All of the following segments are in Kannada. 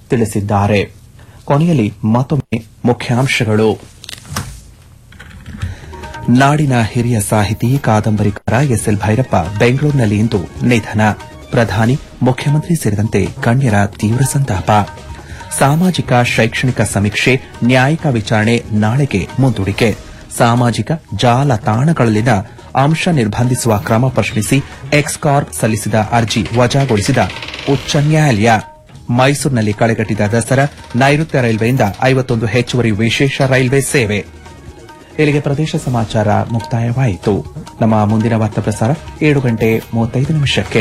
ತಿಳಿಸಿದ್ದಾರೆ ಕೊನೆಯಲ್ಲಿ ಮತ್ತೊಮ್ಮೆ ಮುಖ್ಯಾಂಶಗಳು ನಾಡಿನ ಹಿರಿಯ ಸಾಹಿತಿ ಕಾದಂಬರಿಕಾರ ಎಸ್ಎಲ್ ಭೈರಪ್ಪ ಬೆಂಗಳೂರಿನಲ್ಲಿ ಇಂದು ನಿಧನ ಪ್ರಧಾನಿ ಮುಖ್ಯಮಂತ್ರಿ ಸೇರಿದಂತೆ ಗಣ್ಯರ ತೀವ್ರ ಸಂತಾಪ ಸಾಮಾಜಿಕ ಶೈಕ್ಷಣಿಕ ಸಮೀಕ್ಷೆ ನ್ಯಾಯಿಕ ವಿಚಾರಣೆ ನಾಳೆಗೆ ಮುಂದೂಡಿಕೆ ಸಾಮಾಜಿಕ ಜಾಲತಾಣಗಳಲ್ಲಿನ ಅಂಶ ನಿರ್ಬಂಧಿಸುವ ಕ್ರಮ ಪ್ರಶ್ನಿಸಿ ಎಕ್ಸ್ಕಾರ್ಪ್ ಸಲ್ಲಿಸಿದ ಅರ್ಜಿ ವಜಾಗೊಳಿಸಿದ ಉಚ್ಚ ನ್ಯಾಯಾಲಯ ಮೈಸೂರಿನಲ್ಲಿ ಕಳೆಗಟ್ಟಿದ ದಸರಾ ನೈಋತ್ಯ ರೈಲ್ವೆಯಿಂದ ಐವತ್ತೊಂದು ಹೆಚ್ಚುವರಿ ವಿಶೇಷ ರೈಲ್ವೆ ಸೇವೆ ಇಲ್ಲಿಗೆ ಪ್ರದೇಶ ಸಮಾಚಾರ ಮುಕ್ತಾಯವಾಯಿತು ನಮ್ಮ ಮುಂದಿನ ವಾರ್ತಾ ಪ್ರಸಾರ ಏಳು ಗಂಟೆ ಮೂವತ್ತೈದು ನಿಮಿಷಕ್ಕೆ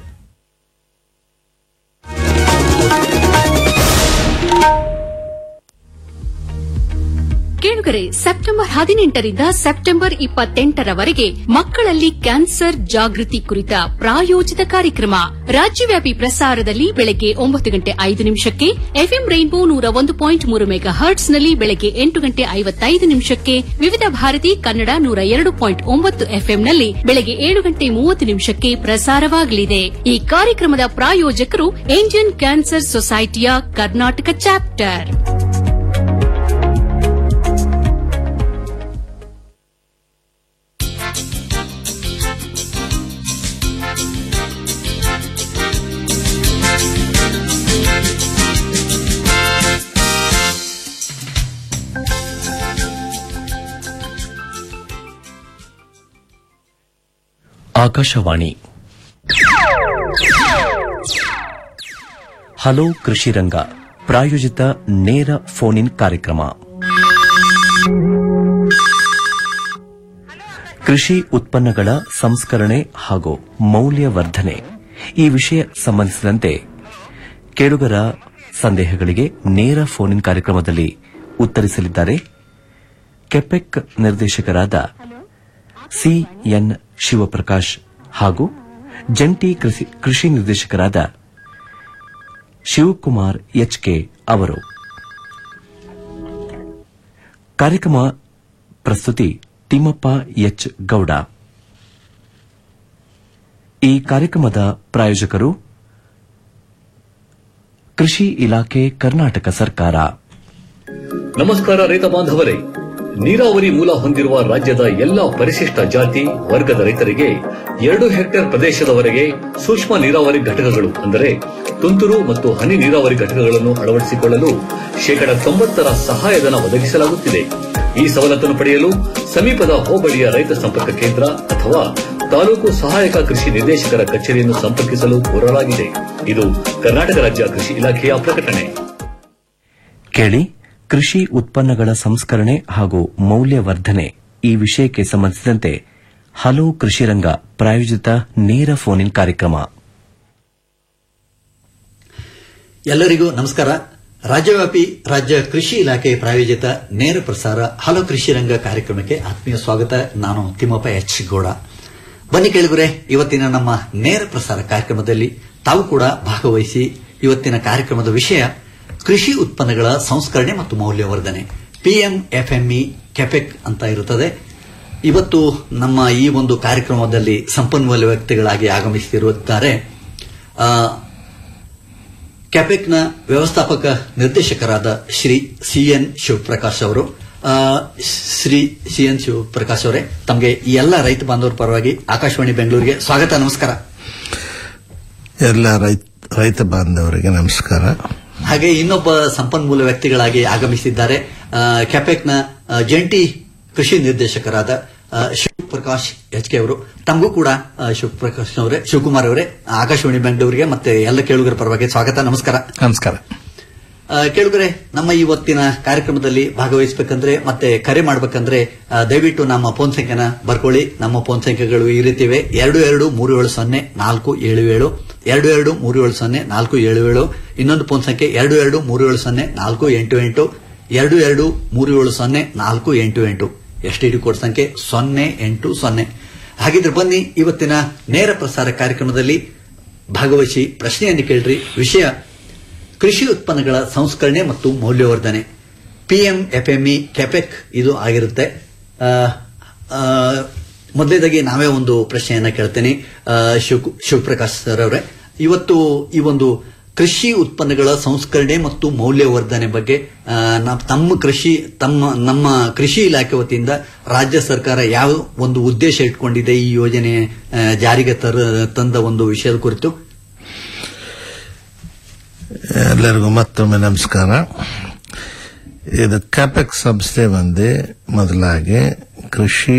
ಕೇಳುಗರೆ ಸೆಪ್ಟೆಂಬರ್ ಹದಿನೆಂಟರಿಂದ ಸೆಪ್ಟೆಂಬರ್ ಇಪ್ಪತ್ತೆಂಟರವರೆಗೆ ಮಕ್ಕಳಲ್ಲಿ ಕ್ಯಾನ್ಸರ್ ಜಾಗೃತಿ ಕುರಿತ ಪ್ರಾಯೋಜಿತ ಕಾರ್ಯಕ್ರಮ ರಾಜ್ಯವ್ಯಾಪಿ ಪ್ರಸಾರದಲ್ಲಿ ಬೆಳಗ್ಗೆ ಒಂಬತ್ತು ಗಂಟೆ ಐದು ನಿಮಿಷಕ್ಕೆ ಎಫ್ಎಂ ರೈನ್ಬೋ ನೂರ ಒಂದು ಪಾಯಿಂಟ್ ಮೂರು ಮೆಗಾ ಹರ್ಟ್ಸ್ನಲ್ಲಿ ಬೆಳಗ್ಗೆ ಎಂಟು ಗಂಟೆ ಐವತ್ತೈದು ನಿಮಿಷಕ್ಕೆ ವಿವಿಧ ಭಾರತಿ ಕನ್ನಡ ನೂರ ಎರಡು ಪಾಯಿಂಟ್ ಒಂಬತ್ತು ಎಫ್ಎಂನಲ್ಲಿ ಬೆಳಗ್ಗೆ ಏಳು ಗಂಟೆ ಮೂವತ್ತು ನಿಮಿಷಕ್ಕೆ ಪ್ರಸಾರವಾಗಲಿದೆ ಈ ಕಾರ್ಯಕ್ರಮದ ಪ್ರಾಯೋಜಕರು ಇಂಡಿಯನ್ ಕ್ಯಾನ್ಸರ್ ಸೊಸೈಟಿಯ ಕರ್ನಾಟಕ ಚಾಪ್ಟರ್ ಆಕಾಶವಾಣಿ ಹಲೋ ಕೃಷಿ ರಂಗ ಪ್ರಾಯೋಜಿತ ನೇರ ಫೋನ್ ಇನ್ ಕಾರ್ಯಕ್ರಮ ಕೃಷಿ ಉತ್ಪನ್ನಗಳ ಸಂಸ್ಕರಣೆ ಹಾಗೂ ಮೌಲ್ಯವರ್ಧನೆ ಈ ವಿಷಯ ಸಂಬಂಧಿಸಿದಂತೆ ಕೇಳುಗರ ಸಂದೇಹಗಳಿಗೆ ನೇರ ಫೋನ್ ಇನ್ ಕಾರ್ಯಕ್ರಮದಲ್ಲಿ ಉತ್ತರಿಸಲಿದ್ದಾರೆ ಕೆಪೆಕ್ ನಿರ್ದೇಶಕರಾದ ಸಿಎನ್ ಶಿವಪ್ರಕಾಶ್ ಹಾಗೂ ಜಂಟಿ ಕೃಷಿ- ಕೃಷಿ ನಿರ್ದೇಶಕರಾದ ಶಿವಕುಮಾರ್ ಎಚ್ಕೆ ಅವರು ಕಾರ್ಯಕ್ರಮ ಪ್ರಸ್ತುತಿ ತಿಮ್ಮಪ್ಪ ಎಚ್ ಗೌಡ ಈ ಕಾರ್ಯಕ್ರಮದ ಪ್ರಾಯೋಜಕರು ಕೃಷಿ ಇಲಾಖೆ ಕರ್ನಾಟಕ ಸರ್ಕಾರ ನಮಸ್ಕಾರ ರೈತ ಬಾಂಧವರೇ ನೀರಾವರಿ ಮೂಲ ಹೊಂದಿರುವ ರಾಜ್ಯದ ಎಲ್ಲ ಪರಿಶಿಷ್ಟ ಜಾತಿ ವರ್ಗದ ರೈತರಿಗೆ ಎರಡು ಹೆಕ್ಟೇರ್ ಪ್ರದೇಶದವರೆಗೆ ಸೂಕ್ಷ್ಮ ನೀರಾವರಿ ಘಟಕಗಳು ಅಂದರೆ ತುಂತುರು ಮತ್ತು ಹನಿ ನೀರಾವರಿ ಘಟಕಗಳನ್ನು ಅಳವಡಿಸಿಕೊಳ್ಳಲು ಶೇಕಡ ತೊಂಬತ್ತರ ಸಹಾಯಧನ ಒದಗಿಸಲಾಗುತ್ತಿದೆ ಈ ಸವಲತ್ತನ್ನು ಪಡೆಯಲು ಸಮೀಪದ ಹೋಬಳಿಯ ರೈತ ಸಂಪರ್ಕ ಕೇಂದ್ರ ಅಥವಾ ತಾಲೂಕು ಸಹಾಯಕ ಕೃಷಿ ನಿರ್ದೇಶಕರ ಕಚೇರಿಯನ್ನು ಸಂಪರ್ಕಿಸಲು ಕೋರಲಾಗಿದೆ ಇದು ಕರ್ನಾಟಕ ರಾಜ್ಯ ಕೃಷಿ ಇಲಾಖೆಯ ಪ್ರಕಟಣೆ ಕೇಳಿ ಕೃಷಿ ಉತ್ಪನ್ನಗಳ ಸಂಸ್ಕರಣೆ ಹಾಗೂ ಮೌಲ್ಯವರ್ಧನೆ ಈ ವಿಷಯಕ್ಕೆ ಸಂಬಂಧಿಸಿದಂತೆ ಹಲೋ ಕೃಷಿ ರಂಗ ಪ್ರಾಯೋಜಿತ ನೇರ ಫೋನ್ ಇನ್ ಕಾರ್ಯಕ್ರಮ ಎಲ್ಲರಿಗೂ ನಮಸ್ಕಾರ ರಾಜ್ಯವ್ಯಾಪಿ ರಾಜ್ಯ ಕೃಷಿ ಇಲಾಖೆ ಪ್ರಾಯೋಜಿತ ನೇರ ಪ್ರಸಾರ ಹಲೋ ಕೃಷಿ ರಂಗ ಕಾರ್ಯಕ್ರಮಕ್ಕೆ ಆತ್ಮೀಯ ಸ್ವಾಗತ ನಾನು ತಿಮ್ಮಪ್ಪ ಎಚ್ ಗೌಡ ಬನ್ನಿ ಕೇಳಿಗುರೆ ಇವತ್ತಿನ ನಮ್ಮ ನೇರ ಪ್ರಸಾರ ಕಾರ್ಯಕ್ರಮದಲ್ಲಿ ತಾವು ಕೂಡ ಭಾಗವಹಿಸಿ ಇವತ್ತಿನ ಕಾರ್ಯಕ್ರಮದ ವಿಷಯ ಕೃಷಿ ಉತ್ಪನ್ನಗಳ ಸಂಸ್ಕರಣೆ ಮತ್ತು ಮೌಲ್ಯವರ್ಧನೆ ಪಿಎಂ ಎಫ್ಎಂಇ ಕೆಪೆಕ್ ಅಂತ ಇರುತ್ತದೆ ಇವತ್ತು ನಮ್ಮ ಈ ಒಂದು ಕಾರ್ಯಕ್ರಮದಲ್ಲಿ ಸಂಪನ್ಮೂಲ ವ್ಯಕ್ತಿಗಳಾಗಿ ಆಗಮಿಸುತ್ತಿರುತ್ತಾರೆ ಆ, ಕ್ಯಾಪೆಕ್ನ ವ್ಯವಸ್ಥಾಪಕ ನಿರ್ದೇಶಕರಾದ ಶ್ರೀ ಸಿಎನ್ ಶಿವಪ್ರಕಾಶ್ ಅವರು ಆ, ಶ್ರೀ ಸಿಎನ್ ಶಿವಪ್ರಕಾಶ್ ಅವರೇ ತಮಗೆ ಈ ಎಲ್ಲ ರೈತ ಬಾಂಧವರ ಪರವಾಗಿ ಆಕಾಶವಾಣಿ ಬೆಂಗಳೂರಿಗೆ ಸ್ವಾಗತ ನಮಸ್ಕಾರ ಎಲ್ಲ ರೈತ ರೈತ ಬಾಂಧವರಿಗೆ ನಮಸ್ಕಾರ ಹಾಗೆ ಇನ್ನೊಬ್ಬ ಸಂಪನ್ಮೂಲ ವ್ಯಕ್ತಿಗಳಾಗಿ ಆಗಮಿಸಿದ್ದಾರೆ ಆ, ಕ್ಯಾಪೆಕ್ನ ಆ, ಜಂಟಿ ಕೃಷಿ ನಿರ್ದೇಶಕರಾದ ಆ, ಶಿವಪ್ರಕಾಶ್ ಎಚ್ ಕೆ ಅವರು ತಮಗೂ ಕೂಡ ಆ, ಶಿವಪ್ರಕಾಶ್ ಅವರೇ ಶಿವಕುಮಾರ್ ಅವರೇ ಆಕಾಶವಾಣಿ ಬೆಂಗಳೂರಿಗೆ ಮತ್ತೆ ಎಲ್ಲ ಕೇಳುಗರ ಪರವಾಗಿ ಸ್ವಾಗತ ನಮಸ್ಕಾರ ನಮಸ್ಕಾರ ಆ, ಕೇಳುಗರೆ ನಮ್ಮ ಇವತ್ತಿನ ಕಾರ್ಯಕ್ರಮದಲ್ಲಿ ಭಾಗವಹಿಸಬೇಕಂದ್ರೆ ಮತ್ತೆ ಕರೆ ಮಾಡಬೇಕಂದ್ರೆ ಆ, ದಯವಿಟ್ಟು ನಮ್ಮ ಫೋನ್ ಸಂಖ್ಯೆನ ಬರ್ಕೊಳ್ಳಿ ನಮ್ಮ ಫೋನ್ ಸಂಖ್ಯೆಗಳು ಈ ರೀತಿ ಇವೆ ಎರಡು ಎರಡು ಮೂರು ಏಳು ಸೊನ್ನೆ ನಾಲ್ಕು ಏಳು ಏಳು ಎರಡು ಎರಡು ಮೂರು ಏಳು ಸೊನ್ನೆ ನಾಲ್ಕು ಏಳು ಏಳು ಇನ್ನೊಂದು ಫೋನ್ ಸಂಖ್ಯೆ ಎರಡು ಎರಡು ಮೂರು ಏಳು ಸೊನ್ನೆ ನಾಲ್ಕು ಎಂಟು ಎಂಟು ಎರಡು ಎರಡು ಮೂರು ಏಳು ಸೊನ್ನೆ ನಾಲ್ಕು ಎಂಟು ಎಂಟು ಎಸ್ಟಿಡಿ ಕೋಡ್ ಸಂಖ್ಯೆ ಸೊನ್ನೆ ಎಂಟು ಸೊನ್ನೆ ಹಾಗಿದ್ರೆ ಬನ್ನಿ ಇವತ್ತಿನ ನೇರ ಪ್ರಸಾರ ಕಾರ್ಯಕ್ರಮದಲ್ಲಿ ಭಾಗವಹಿಸಿ ಪ್ರಶ್ನೆಯನ್ನು ಕೇಳ್ರಿ ವಿಷಯ ಕೃಷಿ ಉತ್ಪನ್ನಗಳ ಸಂಸ್ಕರಣೆ ಮತ್ತು ಮೌಲ್ಯವರ್ಧನೆ ಪಿಎಂ ಎಫ್ಎಂಇ ಕೆಪೆಕ್ ಇದು ಆಗಿರುತ್ತೆ ಆ, ಆ, ಮೊದಲೇದಾಗಿ ನಾವೇ ಒಂದು ಪ್ರಶ್ನೆಯನ್ನ ಕೇಳ್ತೇನೆ ಆ, ಶಿವ್ ಶಿವಪ್ರಕಾಶ್ ಸರ್ ಅವರೇ ಇವತ್ತು ಈ ಒಂದು ಕೃಷಿ ಉತ್ಪನ್ನಗಳ ಸಂಸ್ಕರಣೆ ಮತ್ತು ಮೌಲ್ಯವರ್ಧನೆ ಬಗ್ಗೆ ಆ, ನ- ತಮ್ಮ ಕೃಷಿ ತಮ್ಮ ನಮ್ಮ ಕೃಷಿ ಇಲಾಖೆ ವತಿಯಿಂದ ರಾಜ್ಯ ಸರ್ಕಾರ ಯಾವ ಒಂದು ಉದ್ದೇಶ ಇಟ್ಕೊಂಡಿದೆ ಈ ಯೋಜನೆ ಆ, ಜಾರಿಗೆ ತರ ತಂದ ಒಂದು ವಿಷಯದ ಕುರಿತು ಎಲ್ಲರಿಗೂ ಮತ್ತೊಮ್ಮೆ ನಮಸ್ಕಾರ ಇದು ಕ್ಯಾಪೆಕ್ಸ್ ಸಂಸ್ಥೆ ಬಂದು ಮೊದಲಾಗಿ ಕೃಷಿ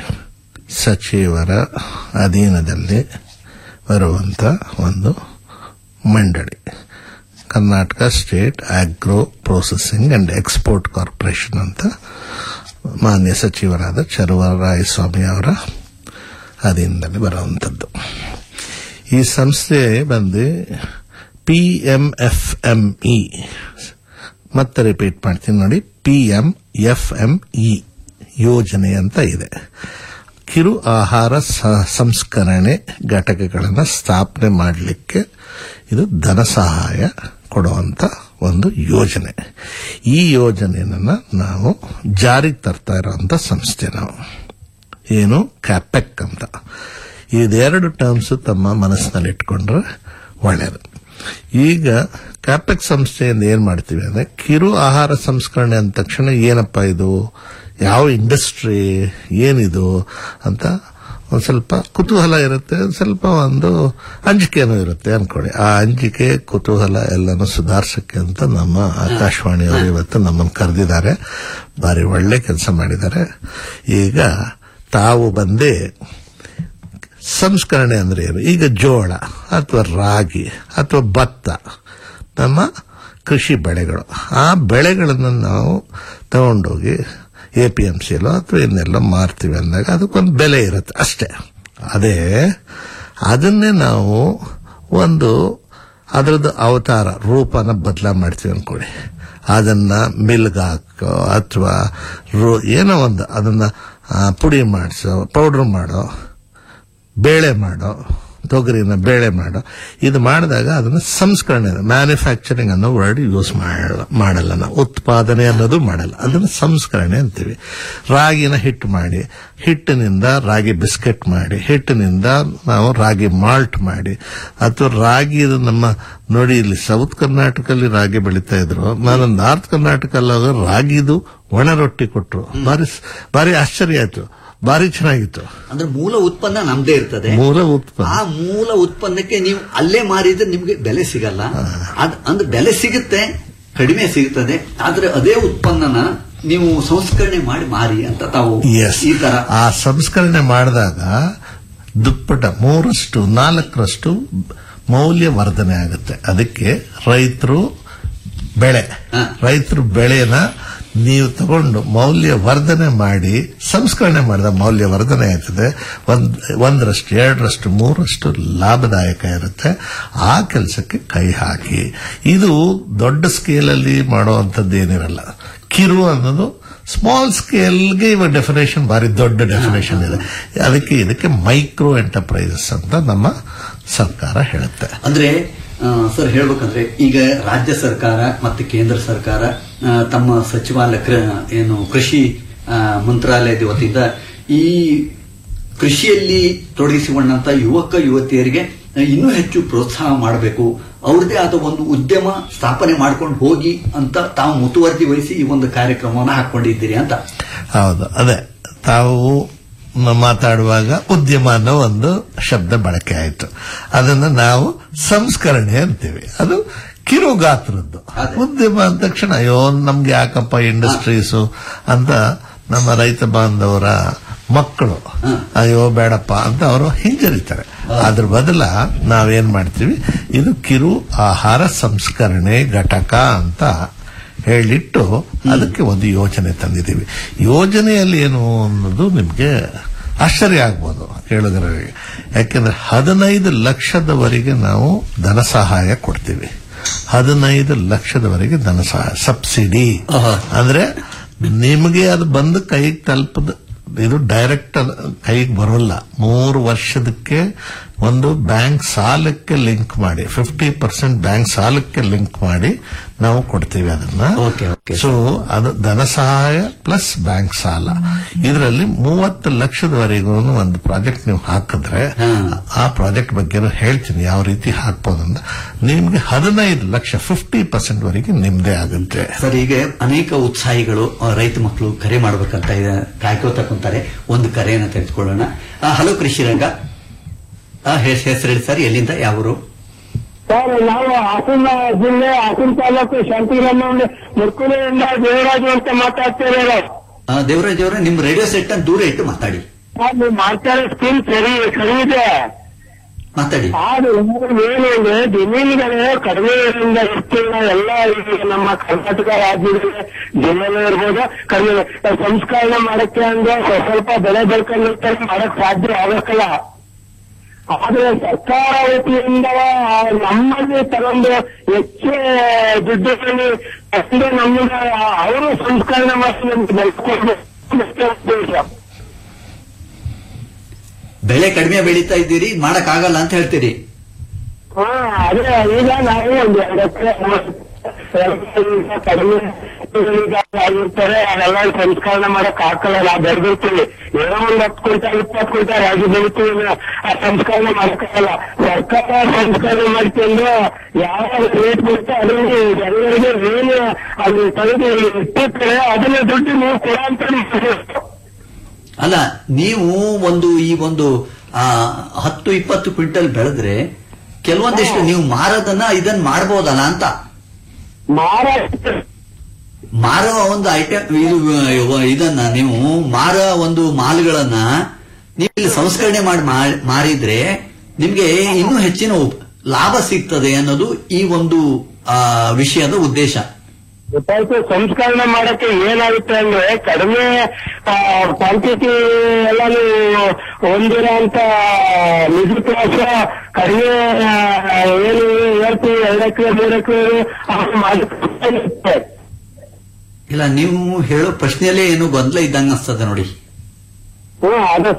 ಸಚಿವರ ಅಧೀನದಲ್ಲಿ ಬರುವಂತ ಒಂದು ಮಂಡಳಿ Karnataka state agro processing and export corporation ಅಂತ ಮಾನ್ಯ ಸಚಿವರಾದ ಚರುವರಾಯಸ್ವಾಮಿ ಅವರ ಅಧೀನದಲ್ಲಿ ಬರುವಂಥದ್ದು ಈ ಸಂಸ್ಥೆ ಬಂದು P M F M E ಮತ್ತೆ ರಿಪೀಟ್ ಮಾಡ್ತೀನಿ ನೋಡಿ P M F M E ಯೋಜನೆ ಅಂತ ಇದೆ ಕಿರು ಆಹಾರ ಸ- ಸಂಸ್ಕರಣೆ ಘಟಕಗಳನ್ನು ಸ್ಥಾಪನೆ ಮಾಡಲಿಕ್ಕೆ ಇದು ಧನ ಸಹಾಯ ಕೊಡುವಂತ ಒಂದು ಯೋಜನೆ ಈ ಯೋಜನೆಯನ್ನ ನಾವು ಜಾರಿಗೆ ತರ್ತಾ ಇರುವಂತ ಸಂಸ್ಥೆ ನಾವು ಏನು ಕ್ಯಾಪೆಕ್ ಅಂತ ಇದೆರಡು ಟರ್ಮ್ಸ್ ತಮ್ಮ ಮನಸ್ಸಿನಲ್ಲಿ ಇಟ್ಕೊಂಡ್ರೆ ಒಳ್ಳೆಯದು ಈಗ ಕ್ಯಾಪೆಕ್ ಸಂಸ್ಥೆಯಿಂದ ಏನ್ ಮಾಡ್ತೀವಿ ಅಂದ್ರೆ ಕಿರು ಆಹಾರ ಸಂಸ್ಕರಣೆ ಅಂದ ತಕ್ಷಣ ಏನಪ್ಪ ಇದು ಯಾವ ಇಂಡಸ್ಟ್ರಿ ಏನಿದು ಅಂತ ಒಂದ್ ಸ್ವಲ್ಪ ಕುತೂಹಲ ಇರುತ್ತೆ ಒಂದ್ ಸ್ವಲ್ಪ ಒಂದು ಅಂಜಿಕೆನೂ ಇರುತ್ತೆ ಅನ್ಕೊಳ್ಳಿ ಆ ಅಂಜಿಕೆ ಕುತೂಹಲ ಎಲ್ಲಾನು ಸುಧಾರಿಸಕ್ಕೆ ಅಂತ ನಮ್ಮ ಆಕಾಶವಾಣಿಯವರು ಇವತ್ತು ನಮ್ಮನ್ನು ಕರೆದಿದ್ದಾರೆ ಬಾರಿ ಒಳ್ಳೆ ಕೆಲಸ ಮಾಡಿದ್ದಾರೆ ಈಗ ತಾವು ಬಂದೇ ಸಂಸ್ಕರಣೆ ಅಂದ್ರೆ ಏನು ಈಗ ಜೋಳ ಅಥವಾ ರಾಗಿ ಅಥವಾ ಭತ್ತ ನಮ್ಮ ಕೃಷಿ ಬೆಳೆಗಳು ಆ ಬೆಳೆಗಳನ್ನು ನಾವು ತಗೊಂಡೋಗಿ ಎ ಪಿ ಎಂ ಸಿಲೋ ಅಥವಾ ಇನ್ನೆಲ್ಲೋ ಮಾರ್ತೀವಿ ಅಂದಾಗ ಅದಕ್ಕೊಂದು ಬೆಲೆ ಇರುತ್ತೆ ಅಷ್ಟೇ ಅದೇ ಅದನ್ನೇ ನಾವು ಒಂದು ಅದರದ್ದು ಅವತಾರ ರೂಪನ ಬದಲ ಮಾಡ್ತೀವಿ ಅನ್ಕೊಳ್ಳಿ ಅದನ್ನ ಮಿಲ್ಗ್ ಹಾಕೋ ಅಥವಾ ಏನೋ ಒಂದು ಅದನ್ನ ಆ, ಪುಡಿ ಮಾಡಿಸೋ ಪೌಡರ್ ಮಾಡೋ ಬೇಳೆ ಮಾಡೋ ತೊಗರಿನ ಬೇಳೆ ಮಾಡೋ ಇದು ಮಾಡಿದಾಗ ಅದನ್ನ ಸಂಸ್ಕರಣೆ ಮ್ಯಾನುಫ್ಯಾಕ್ಚರಿಂಗ್ ಅನ್ನೋ ವರ್ಡ್ ಯೂಸ್ ಮಾಡಲ್ಲ ನಾವು ಉತ್ಪಾದನೆ ಅನ್ನೋದು ಮಾಡಲ್ಲ ಅದನ್ನ ಸಂಸ್ಕರಣೆ ಅಂತೀವಿ ರಾಗಿನ ಹಿಟ್ಟು ಮಾಡಿ ಹಿಟ್ಟಿನಿಂದ ರಾಗಿ ಬಿಸ್ಕೆಟ್ ಮಾಡಿ ಹಿಟ್ಟಿನಿಂದ ನಾವು ರಾಗಿ ಮಾಲ್ಟ್ ಮಾಡಿ ಅಥವಾ ರಾಗಿ ಇದು ನಮ್ಮ ನೋಡಿ ಇಲ್ಲಿ ಸೌತ್ ಕರ್ನಾಟಕದಲ್ಲಿ ರಾಗಿ ಬೆಳೀತಾ ಇದ್ರು ನಾನು ನಾರ್ತ್ ಕರ್ನಾಟಕಲ್ಲಿ ರಾಗಿದು ಒಣ ರೊಟ್ಟಿ ಕೊಟ್ರು ಬಾರಿ ಬಾರಿ ಆಶ್ಚರ್ಯ ಆಯ್ತು ಬಾರಿ ಚೆನ್ನಾಗಿತ್ತು ಅಂದ್ರೆ ಮೂಲ ಉತ್ಪನ್ನ ನಮ್ದೇ ಇರ್ತದೆ ಮೂಲ ಉತ್ಪನ್ನ ಆ ಮೂಲ ಉತ್ಪನ್ನಕ್ಕೆ ನೀವು ಅಲ್ಲೇ ಮಾರಿದ್ರೆ ನಿಮ್ಗೆ ಬೆಲೆ ಸಿಗಲ್ಲ ಅದ್ ಅಂದ್ರೆ ಬೆಲೆ ಸಿಗುತ್ತೆ ಕಡಿಮೆ ಸಿಗುತ್ತದೆ ಆದ್ರೆ ಅದೇ ಉತ್ಪನ್ನನ ನೀವು ಸಂಸ್ಕರಣೆ ಮಾಡಿ ಮಾರಿ ಅಂತ ತಾವು ಎಸ್ ಈ ತರ ಆ ಸಂಸ್ಕರಣೆ ಮಾಡಿದಾಗ ದುಪ್ಪಟ ಮೂರಷ್ಟು ನಾಲ್ಕರಷ್ಟು ಮೌಲ್ಯವರ್ಧನೆ ಆಗುತ್ತೆ ಅದಕ್ಕೆ ರೈತರು ಬೆಳೆ ಹ. ರೈತರು ಬೆಳೆನ ನೀವು ತಗೊಂಡು ಮೌಲ್ಯವರ್ಧನೆ ಮಾಡಿ ಸಂಸ್ಕರಣೆ ಮಾಡಿದ ಮೌಲ್ಯವರ್ಧನೆ ಆಯ್ತದೆ ಒಂದ್ ಒಂದರಷ್ಟು ಎರಡರಷ್ಟು ಮೂರಷ್ಟು ಲಾಭದಾಯಕ ಇರುತ್ತೆ ಆ ಕೆಲಸಕ್ಕೆ ಕೈ ಹಾಕಿ ಇದು ದೊಡ್ಡ ಸ್ಕೇಲಲ್ಲಿ ಮಾಡುವಂಥದ್ದು ಏನಿರಲ್ಲ ಕಿರು ಅನ್ನೋದು ಸ್ಮಾಲ್ ಸ್ಕೇಲ್ಗೆ ಇವ ಡೆಫಿನೇಷನ್ ಭಾರಿ ದೊಡ್ಡ ಡೆಫಿನೇಷನ್ ಇದೆ ಅದಕ್ಕೆ ಇದಕ್ಕೆ ಮೈಕ್ರೋ ಎಂಟರ್ಪ್ರೈಸಸ್ ಅಂತ ನಮ್ಮ ಸರ್ಕಾರ ಹೇಳುತ್ತೆ ಅಂದ್ರೆ ಆ, ಸರ್ ಹೇಳ್ಬೇಕಂದ್ರೆ ಈಗ ರಾಜ್ಯ ಸರ್ಕಾರ ಮತ್ತು ಕೇಂದ್ರ ಸರ್ಕಾರ ಆ, ತಮ್ಮ ಸಚಿವಾಲಯ ಕೃ- ಏನು ಕೃಷಿ ಆ, ಮಂತ್ರಾಲಯದ ವತಿಯಿಂದ ಈ ಕೃಷಿಯಲ್ಲಿ ತೊಡಗಿಸಿಕೊಂಡಂತ ಯುವಕ ಯುವತಿಯರಿಗೆ ಇನ್ನೂ ಹೆಚ್ಚು ಪ್ರೋತ್ಸಾಹ ಮಾಡಬೇಕು ಅವ್ರದೇ ಆದ ಒಂದು ಉದ್ಯಮ ಸ್ಥಾಪನೆ ಮಾಡ್ಕೊಂಡು ಹೋಗಿ ಅಂತ ತಾವು ಮುತುವರ್ಜಿ ವಹಿಸಿ ಈ ಒಂದು ಕಾರ್ಯಕ್ರಮವನ್ನು ಹಾಕೊಂಡಿದ್ದೀರಿ ಅಂತ ಹೌದು ಅದೇ ತಾವು ಮ- ಮಾತಾಡುವಾಗ ಉದ್ಯಮ ಅನ್ನೋ ಒಂದು ಶಬ್ದ ಬಳಕೆ ಆಯಿತು ಅದನ್ನ ನಾವು ಸಂಸ್ಕರಣೆ ಅಂತೀವಿ ಅದು ಕಿರು ಗಾತ್ರದ್ದು ಅದೇ. ಉದ್ಯಮ ಅಂದ ತಕ್ಷಣ ಅಯ್ಯೋ ನಮ್ಗೆ ಯಾಕಪ್ಪ ಇಂಡಸ್ಟ್ರೀಸು ಅಂತ ನಮ್ಮ ರೈತ ಬಾಂಧವರ ಮಕ್ಕಳು ಅಯ್ಯೋ ಬೇಡಪ್ಪ ಅಂತ ಅವರು ಹಿಂಜರಿತಾರೆ ಅದ್ರ ಬದಲ ನಾವೇನ್ ಮಾಡ್ತೀವಿ ಇದು ಕಿರು ಆಹಾರ ಸಂಸ್ಕರಣೆ ಘಟಕ ಅಂತ ಹೇಳಿಟ್ಟು ಅದಕ್ಕೆ ಒಂದು ಯೋಜನೆ ತಂದಿದ್ದೀವಿ ಯೋಜನೆಯಲ್ಲಿ ಏನು ಅನ್ನೋದು ನಿಮ್ಗೆ ಆಶ್ಚರ್ಯ ಆಗ್ಬೋದು ಕೇಳುಗರಿಗೆ ಯಾಕೆಂದ್ರೆ ಹದಿನೈದು ಲಕ್ಷದವರೆಗೆ ನಾವು ಧನ ಸಹಾಯ ಕೊಡ್ತೀವಿ ಹದಿನೈದು ಲಕ್ಷದವರೆಗೆ ಧನ ಸಹಾಯ ಸಬ್ಸಿಡಿ ಅಂದ್ರೆ ನಿಮಗೆ ಅದು ಬಂದು ಕೈಗೆ ತಲುಪದ ಇದು ಡೈರೆಕ್ಟ್ ಕೈಗೆ ಬರೋಲ್ಲ ಮೂರು ವರ್ಷದಕ್ಕೆ ಒಂದು ಬ್ಯಾಂಕ್ ಸಾಲಕ್ಕೆ ಲಿಂಕ್ ಮಾಡಿ ಫಿಫ್ಟಿ ಪರ್ಸೆಂಟ್ ಬ್ಯಾಂಕ್ ಸಾಲಕ್ಕೆ ಲಿಂಕ್ ಮಾಡಿ ನಾವು ಕೊಡ್ತೀವಿ ಅದನ್ನ Okay, okay. ಸೊ ಅದು ಧನ ಸಹಾಯ ಪ್ಲಸ್ ಬ್ಯಾಂಕ್ ಸಾಲ ಇದರಲ್ಲಿ ಮೂವತ್ತು ಲಕ್ಷದವರೆಗೂ ಒಂದು ಪ್ರಾಜೆಕ್ಟ್ ನೀವು ಹಾಕಿದ್ರೆ ಆ ಪ್ರಾಜೆಕ್ಟ್ ಬಗ್ಗೆ ಹೇಳ್ತೀನಿ ಯಾವ ರೀತಿ ಹಾಕ್ಬೋದು ಅಂತ ನಿಮ್ಗೆ ಹದಿನೈದು ಲಕ್ಷ ಫಿಫ್ಟಿ ಪರ್ಸೆಂಟ್ ವರೆಗೆ ನಿಮ್ದೇ ಆಗುತ್ತೆ ಸರ್ ಈಗ ಅನೇಕ ಉತ್ಸಾಹಿಗಳು ಆ, ರೈತ ಮಕ್ಕಳು ಕರೆ ಮಾಡ್ಬೇಕಂತ ಇದೆ ಕಾಯ್ಕೋತಾ ಕುಂತಾರೆ ಒಂದು ಕರೆಯನ್ನು ತೆಗೆದುಕೊಳ್ಳೋಣ ಆ, ಹಲೋ ಕೃಷಿ ರಂಗ ಆ, ಹೆಸ್- ಹೆಸರು ಹೇಳಿ ಸರ್ ಎಲ್ಲಿಂದ ಯಾವರು ಸರ್ ನಾವು ಹಾಸನ ಜಿಲ್ಲೆ ಹಾಸನ ತಾಲೂಕು ಶಾಂತಿಗ್ರಾಮ ಮುರ್ಕುಲಿಯಿಂದ ದೇವರಾಜು ಅಂತ ಮಾತಾಡ್ತಿರೋರು ಆ, ದೇವರಾಜ್ ಅವರೇ ನಿಮ್ ರೇಡಿಯೋ ಸೆಟ್ ಅನ್ನು ದೂರ ಇಟ್ಟು ಮಾತಾಡಿ ಸರ್ ನೀವು ಮಾಡ್ತಾ ಇರೋ ಸ್ಕೀಮ್ ಸರಿ ಸರಿ ಇದೆ ಮಾತಾಡಿ ಆದ್ರೆ ಏನು ಅಂದ್ರೆ ಜಮೀನುಗಳು ಕಡಿಮೆ ಇರೋದ್ರಿಂದ ಹೆಚ್ಚಿನ ಎಲ್ಲ ಈಗ ನಮ್ಮ ಕರ್ನಾಟಕ ರಾಜ್ಯದಲ್ಲಿ ಜಿಲ್ಲೆನೂ ಇರ್ಬೋದು ಕಡಿಮೆ ಸಂಸ್ಕರಣೆ ಮಾಡಕ್ಕೆ ಅಂದ್ರೆ ಸ್ವ- ಸ್ವಲ್ಪ ಬೆಳೆ ಬೆಳ್ಕೊಂಡಿರ್ತಾರೆ ಮಾಡಕ್ ಸಾಧ್ಯ ಆಗಕ್ಕಲ್ಲ ಆದ್ರೆ ಸರ್ಕಾರ ವತಿಯಿಂದ ನಮ್ಮಲ್ಲಿ ತಗೊಂಡು ಹೆಚ್ಚು ದುಡ್ಡುಗಳಲ್ಲಿ ತಂದು ನಮ್ಮಿಂದ ಅವರು ಸಂಸ್ಕರಣೆ ಮಾಡಿ ನಮ್ಗೆ ಬೆಳೆಸ್ಕೊಡ್ಬೇಕು ಬೆಳೆ ಕಡಿಮೆ ಬೆಳೀತಾ ಇದ್ದೀರಿ ಮಾಡಕ್ ಆಗಲ್ಲ ಅಂತ ಹೇಳ್ತೀರಿ ಹಾ ಅದೇ ಈಗ ನಾವು ಒಂದು ಎರಡು ಎಕರೆ ಕಡಿಮೆ ಆಗಿರ್ತಾರೆ ಅದೆಲ್ಲ ಸಂಸ್ಕರಣೆ ಮಾಡಕ್ ಹಾಕಲ್ಲ ನಾವು ಬೆಳೆದಿರ್ತೀವಿ ಏನೋ ಒಂದ್ ಹತ್ತು ಕ್ವಿಂಟಲ್ ಇಪ್ಪತ್ತು ಕ್ವಿಂಟಲ್ ರಾಗಿ ಬೆಳಿತೀವಿ ಆ ಸಂಸ್ಕರಣೆ ಮಾಡಕ್ಕಾಗಲ್ಲ ಸರ್ಕಾರ ಸಂಸ್ಕರಣೆ ಮಾಡ್ಕೊಂಡು ಯಾವ ರೇಟ್ ಬರುತ್ತೆ ಅದರಲ್ಲಿ ಜನರಿಗೆ ಏನು ಅಲ್ಲಿ ತೆಗೆದು ಇಟ್ಟಿರ್ತಾರೆ ಅದನ್ನ ದುಡ್ಡು ನೀವು ಕೊಡ ಅಂತ ಅಲ್ಲ ನೀವು ಒಂದು ಈ ಒಂದು ಆ, ಹತ್ತು ಇಪ್ಪತ್ತು ಕ್ವಿಂಟಲ್ ಬೆಳೆದ್ರೆ ಕೆಲವೊಂದಿಷ್ಟು ನೀವು ಮಾರೋದನ್ನ ಇದನ್ನ ಮಾಡಬಹುದಲ್ಲ ಅಂತ ಮಾರಾಟ ಮಾರೋ ಒಂದು ಐಟಮ್ ಇದು ಇವ- ಇದನ್ನ ನೀವು ಮಾರೋ ಒಂದು ಮಾಲ್ಗಳನ್ನ ನೀವು ಇಲ್ಲಿ ಸಂಸ್ಕರಣೆ ಮಾಡಿ ಮಾ- ಮಾರಿದ್ರೆ ನಿಮ್ಗೆ ಇನ್ನೂ ಹೆಚ್ಚಿನ ಉಪ್- ಲಾಭ ಸಿಗ್ತದೆ ಅನ್ನೋದು ಈ ಒಂದು ಆ, ವಿಷಯದ ಉದ್ದೇಶ ಗೊತ್ತಾಯ್ತು ಸಂಸ್ಕರಣೆ ಮಾಡಕ್ಕೆ ಏನಾಗುತ್ತೆ ಅಂದ್ರೆ ಕಡಿಮೆ ಕ್ವಾಂಟಿಟಿ ಎಲ್ಲ ನೀವು ಹೊಂದಿರೋ ಅಂತ ನಿಜಕ್ಕೋಸ ಕಡಿಮೆ ಆ, ಏನು ಹೇಳ್ತೀವಿ ಎರಡು ಎಕರೆ ಮೂರು ಎಕರೆ ಮಾಡಿ ಇಲ್ಲ ನೀವು ಹೇಳೋ ಪ್ರಶ್ನೆಯಲ್ಲೇ ಏನು ಗೊಂದಲ ಇದ್ದಂಗ ಅನ್ಸ್ತದೆ ನೋಡಿ ಹ್ಮ್ ಅದು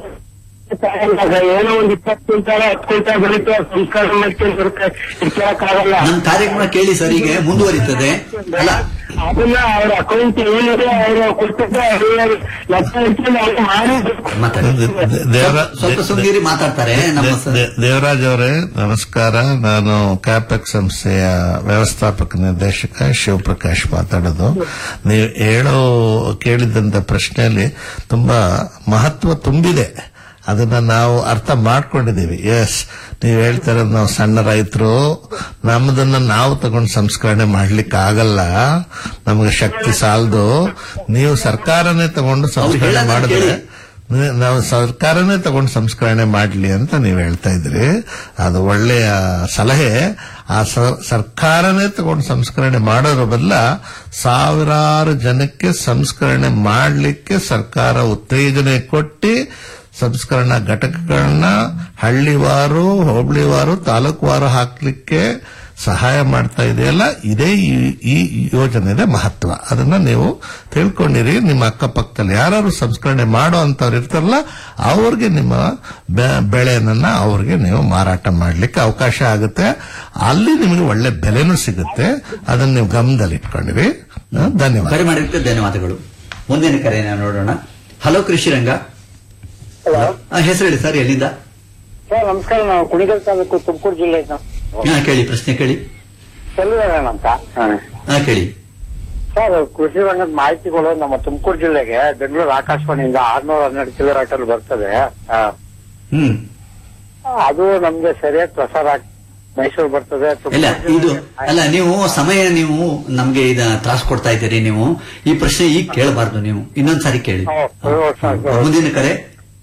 ಏನೋ ಒಂದ್ ಇಪ್ಪತ್ತು ಕ್ವಿಂಟಾಲ ಹತ್ತು ಕ್ವಿಂಟಾಲ್ ಬೆಳೀತು ಸಂಸ್ಕರಣೆ ಮಾಡ್ಕೊಂಡು ಬರುತ್ತೆ ಇಟ್ಕೊಳಕ್ಕಾಗಲ್ಲ ನಮ್ಮ ಕಾರ್ಯಕ್ರಮ ಕೇಳಿ ಸರ್ ಈಗ ಮುಂದುವರಿತದೆ ಅಲ್ಲ ಅದನ್ನ ಅವ್ರ ಅಕೌಂಟ್ ಏನಿದೆ ಅವರು ಕೊಟ್ಟಿದ್ರೆ ಅವ್ರ ಲೆಕ್ಕ ಇಟ್ಕೊಂಡು ಅವ್ರು ಮಾಡಿ ಮಾತಾಡಿ ದೇ- ದೇವರ- ಸ್ವಲ್ಪ ಸುಂದರಿ ಮಾತಾಡ್ತಾರೆ ನಮ್ಮ ಸ- ದೇ- ದೇವರಾಜ್ ಅವರೇ ನಮಸ್ಕಾರ ನಾನು ಕ್ಯಾಪೆಕ್ ಸಂಸ್ಥೆಯ ವ್ಯವಸ್ಥಾಪಕ ನಿರ್ದೇಶಕ ಶಿವಪ್ರಕಾಶ್ ಮಾತಾಡೋದು ನೀವು ಹೇಳೋ ಕೇಳಿದಂತ ಪ್ರಶ್ನೆಯಲ್ಲಿ ತುಂಬಾ ಮಹತ್ವ ತುಂಬಿದೆ ಅದನ್ನ ನಾವು ಅರ್ಥ ಮಾಡ್ಕೊಂಡಿದೀವಿ ಎಸ್ ನೀವು ಹೇಳ್ತಾರೆ ನಾವು ಸಣ್ಣ ರೈತರು ನಮ್ಮದನ್ನ ನಾವು ತಗೊಂಡು ಸಂಸ್ಕರಣೆ ಮಾಡ್ಲಿಕ್ಕೆ ಆಗಲ್ಲ ನಮಗೆ ಶಕ್ತಿ ಸಾಲದು ನೀವು ಸರ್ಕಾರನೇ ತಗೊಂಡು ಸಂಸ್ಕರಣೆ ಹೇಳೋದನ್ನ ಮಾಡಿದ್ರೆ ಕೇಳಿ. ನೆ- ನಾವು ಸರ್ಕಾರನೇ ತಗೊಂಡು ಸಂಸ್ಕರಣೆ ಮಾಡಲಿ ಅಂತ ನೀವು ಹೇಳ್ತಾ ಇದ್ರಿ ಅದು ಒಳ್ಳೆಯ ಸಲಹೆ ಆ ಸ- ಸರ್ಕಾರನೇ ತಗೊಂಡು ಸಂಸ್ಕರಣೆ ಮಾಡೋದ್ರ ಬದಲ ಸಾವಿರಾರು ಜನಕ್ಕೆ ಸಂಸ್ಕರಣೆ ಮಾಡಲಿಕ್ಕೆ ಸರ್ಕಾರ ಉತ್ತೇಜನೆ ಕೊಟ್ಟು ಸಂಸ್ಕರಣಾ ಘಟಕಗಳನ್ನ ಹಳ್ಳಿವಾರು ಹೋಬಳಿವಾರು ತಾಲೂಕುವಾರು ಹಾಕ್ಲಿಕ್ಕೆ ಸಹಾಯ ಮಾಡ್ತಾ ಇದೆಯಲ್ಲ ಇದೇ ಈ- ಈ ಯೋಜನೆದ ಮಹತ್ವ ಅದನ್ನ ನೀವು ತಿಳ್ಕೊಂಡಿರಿ ನಿಮ್ಮ ಅಕ್ಕಪಕ್ಕದಲ್ಲಿ ಯಾರು ಸಂಸ್ಕರಣೆ ಮಾಡೋ ಅಂತವ್ರು ಇರ್ತಾರಲ್ಲ ಅವ್ರಿಗೆ ನಿಮ್ಮ ಬೆ- ಬೆಳೆಯನ್ನ ಅವ್ರಿಗೆ ನೀವು ಮಾರಾಟ ಮಾಡ್ಲಿಕ್ಕೆ ಅವಕಾಶ ಆಗುತ್ತೆ ಅಲ್ಲಿ ನಿಮಗೆ ಒಳ್ಳೆ ಬೆಲೆನೂ ಸಿಗುತ್ತೆ ಅದನ್ನ ನೀವು ಗಮನದಲ್ಲಿ ಇಟ್ಕೊಂಡಿರಿ ಆ, ಧನ್ಯವಾದ ಕರೆ ಮಾಡಿದ್ದಕ್ಕೆ ಧನ್ಯವಾದಗಳು ಮುಂದಿನ ಕರೆಯನ್ನು ನೋಡೋಣ ಹಲೋ ಕೃಷಿರಂಗ ಹಲೋ ಆ, ಹೆಸರು ಹೇಳಿ ಸರ್ ಎಲ್ಲಿಂದ ಸರ್ ನಮಸ್ಕಾರ ನಾವು ಕುಣಿಗಲ್ ತಾಲೂಕು ತುಮಕೂರು ಜಿಲ್ಲೆಯಿಂದ ಹಾ, ಕೇಳಿ ಪ್ರಶ್ನೆ ಕೇಳಿ ಚೆಲುವಣ್ಣ ಅಂತ ಹಾ ಕೇಳಿ ಸರ್ ಕೃಷಿ ರಂಗದ ಮಾಹಿತಿಗಳು ನಮ್ಮ ತುಮಕೂರು ಜಿಲ್ಲೆಗೆ ಬೆಂಗಳೂರು ಆಕಾಶವಾಣಿಯಿಂದ ಆರ್ನೂರ ಹನ್ನೆರಡು ಕಿಲೋಮೀಟರ್ ಬರ್ತದೆ ಆ, ಹ್ಮ್ ಅದು ನಮ್ಗೆ ಸರಿಯಾಗಿ ಪ್ರಸಾರ ಆಗ್ ಮೈಸೂರು ಬರ್ತದೆ ಇಲ್ಲ ತುಮಕೂರು ಇದು ಜಿಲ್ಲೆಗೆ- ಅಲ್ಲ ನೀವು ಸಮಯ ನೀವು ನಮ್ಗೆ ಇದ ತ್ರಾಸ್ ಕೊಡ್ತಾ ಇದ್ದೀರಿ ನೀವು ಈ ಪ್ರಶ್ನೆ ಈಗ ಕೇಳಬಾರ್ದು ನೀವು ಇನ್ನೊಂದ್ಸಾರಿ ಕೇಳಿ ಹೌದು, ಹೌದು, ಸರ್, ಹೌದು. ಮುಂದಿನ ಕರೆ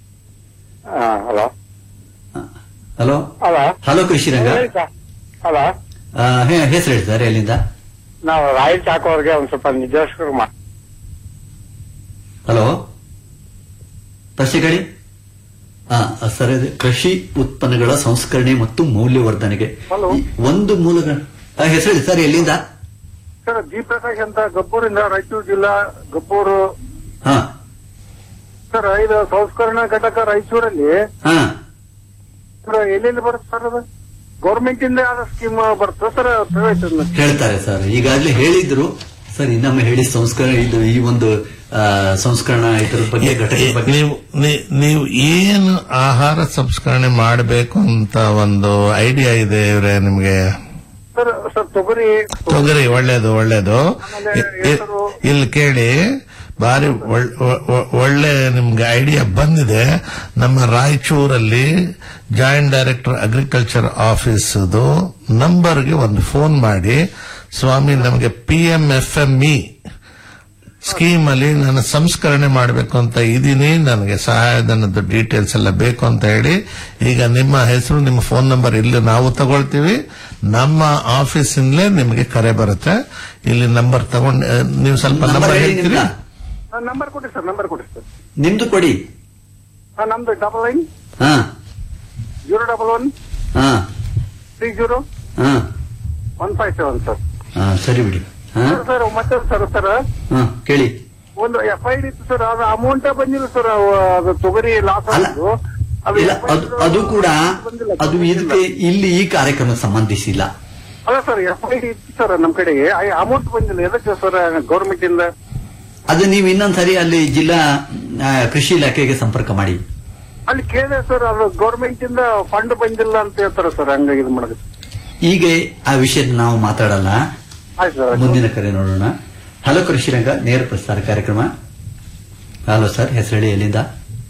ಆ, hello hello hello hello Krishiranga ಹೇಳಿ ಸರ್. ಹಲೋ ಆ, ಹೆ- ಹೆಸರು ಹೇಳಿ ಸರ್ ಎಲ್ಲಿಂದ ನಾವು ರಾಯಲ್ ಚಾಕ್ ಅವ್ರಿಗೆ ಒಂದ್ ಸ್ವಲ್ಪ ನಿರ್ದೇಶಕರು ಮಾ ಹಲೋ ಪ್ರಶ್ನೆ ಕೇಳಿ ಆ, ಸರ್ ಇದು ಕೃಷಿ ಉತ್ಪನ್ನಗಳ ಸಂಸ್ಕರಣೆ ಮತ್ತು ಮೌಲ್ಯವರ್ಧನೆಗೆ ಹಲೋ. ಈ ಒಂದು ಮೂಲಗಳ ಆ, ಹೆಸರು ಹೇಳಿ ಸರ್ ಎಲ್ಲಿಂದ ಸರ್ ಜಿ ಪ್ರಕಾಶ್ ಅಂತ ಗಬ್ಬೂರಿಂದ ರಾಯಚೂರು ಜಿಲ್ಲಾ ಗಬ್ಬೂರು ಹಾ ಸರ್ ಇದು ಸಂಸ್ಕರಣಾ ಘಟಕ ರಾಯಚೂರಲ್ಲಿ ಹಾ ಸರ್ ಎಲ್ಲೆಲ್ಲಿ ಬರುತ್ತೆ ಸರ್ ಅದು ಗೌರ್ಮೆಂಟ್ ಇಂದ ಯಾವ್ದು ಸ್ಕೀಮ್ ಬರ್ತದೆ ಸರ್ ಪ್ರೈವೇಟ್ ಹೇಳ್ತಾರೆ ಸರ್ ಈಗಾಗಲೇ ಹೇಳಿದ್ರು ಸರ್ ಇನ್ನೊಮ್ಮೆ ಹೇಳಿ ಸಂಸ್ಕರಣ ಇದು ಈ ಒಂದು ಆ, ಸಂಸ್ಕರಣಾ ಇದ್ರ ಬಗ್ಗೆ ಘಟಕದ ಬಗ್ಗೆ ನೀವು ನೀ- ನೀವು ಏನು ಆಹಾರ ಸಂಸ್ಕರಣೆ ಮಾಡಬೇಕು ಅಂತ ಒಂದು ಐಡಿಯಾ ಇದೆ ಇವ್ರೆ ನಿಮ್ಗೆ ಸರ್ ಸರ್ ತೊಗರಿ ತೊಗರಿ ಒಳ್ಳೇದು ಒಳ್ಳೇದು ಆಮೇಲೆ ಇ- ಇ- ಹೆಸರು. ಇಲ್ಲಿ ಕೇಳಿ ಬಾರಿ ಒಳ್- ಒ- ಒ- ಒಳ್ಳೆ ನಿಮ್ಗೆ ಐಡಿಯಾ ಬಂದಿದೆ ನಮ್ಮ ರಾಯಚೂರಲ್ಲಿ ಜಾಯಿಂಟ್ ಡೈರೆಕ್ಟರ್ ಅಗ್ರಿಕಲ್ಚರ್ ಆಫೀಸದು ನಂಬರ್ಗೆ ಒಂದು ಫೋನ್ ಮಾಡಿ ಸ್ವಾಮಿ ನಮಗೆ P M F M E scheme ಅಲ್ಲಿ ನಾನು ಸಂಸ್ಕರಣೆ ಮಾಡಬೇಕು ಅಂತ ಇದೀನಿ ನನಗೆ ಸಹಾಯಧನದ ಡೀಟೇಲ್ಸ್ ಎಲ್ಲ ಬೇಕು ಅಂತ ಹೇಳಿ ಈಗ ನಿಮ್ಮ ಹೆಸರು ನಿಮ್ಮ ಫೋನ್ ನಂಬರ್ ಇಲ್ಲಿ ನಾವು ತಗೊಳ್ತೀವಿ ನಮ್ಮ ಆಫೀಸಿಂದಲೇ ನಿಮಗೆ ಕರೆ ಬರುತ್ತೆ ಇಲ್ಲಿ ನಂಬರ್ ತಗೊಂಡ್ ಆ, ನೀವು ಸ್ವಲ್ಪ ನಂಬರ್ ನಂಬರ್ ಹೇಳಿ ಹೇಳ್ತೀರಿ ನಿಮ್ದ? ನಂಬರ್ ಕೊಡಿ ಸರ್ ನಂಬರ್ ಕೊಡಿ ಸರ್ ನಿಮ್ದು ಕೊಡಿ ಆ, ನಮ್ದು ಡಬಲ್ ನೈನ್ ಹಾ ಜೀರೋ ಡಬಲ್ ಒನ್ ಹಾ ತ್ರೀ ಜೀರೋ ಹಾ ಒನ್ ಫೈವ್ ಸೆವೆನ್ ಸರ್ ಹಾ ಸರಿ ಬಿಡಿ ಹಾ ಸರ್ ಮತ್ತೆ ಸರ್ ಸರ್ ಹಾ ಕೇಳಿ ಒಂದು ಎಫ್ ಐ ಡಿ ಇತ್ತು ಸರ್ ಅದು ಅಮೌಂಟ್ ಬಂದಿಲ್ಲ ಸರ್ ಅದು ತೊಗರಿ ಲಾಸ್ ಅಲ್ಲ. ಆಗಿದ್ದು ಅದು ಇಲ್ಲ FID ಅದು ಅದು ಕೂಡ ಬಂದಿಲ್ಲ, ಅದು ಇದಕ್ಕೆ ಇಲ್ಲಿ ಈ ಕಾರ್ಯಕ್ರಮಕ್ಕೆ ಸಂಬಂಧಿಸಿಲ್ಲ ಅಲ್ಲ ಸರ್ ಎಫ್ ಐ ಡಿ ಇತ್ತು ಸರ್ ನಮ್ ಕಡೆಗೆ ಅಮೌಂಟ್ ಬಂದಿಲ್ಲ ಎದಕ್ಕೆ ಸರ್ ಗೌರ್ಮೆಂಟ್ ಇಂದ ಅದು ನೀವು ಇನ್ನೊಂದ್ಸರಿ ಅಲ್ಲಿ ಜಿಲ್ಲಾ ಆ, ಕೃಷಿ ಇಲಾಖೆಗೆ ಸಂಪರ್ಕ ಮಾಡಿ ಅಲ್ಲಿ ಕೇಳಿದೆ ಸರ್ ಅದು ಗೌರ್ಮೆಂಟ್ ಇಂದ ಫಂಡ್ ಬಂದಿಲ್ಲ ಅಂತ ಹೇಳ್ತಾರೆ ಸರ್ ಹಂಗ ಇದು ಮಾಡೋದು ಈಗ ಆ ವಿಷಯದ ನಾವು ಮಾತಾಡಲ್ಲ ಆಯ್ತು ಸರ್ ಮುಂದಿನ ಕರೆ ನೋಡೋಣ ಹಲೋ ಕೃಷಿ ರಂಗ ನೇರ ಪ್ರಸಾರ ಕಾರ್ಯಕ್ರಮ ಹಲೋ ಸರ್ ಹೆಸರು ಹೇಳಿ ಎಲ್ಲಿಂದ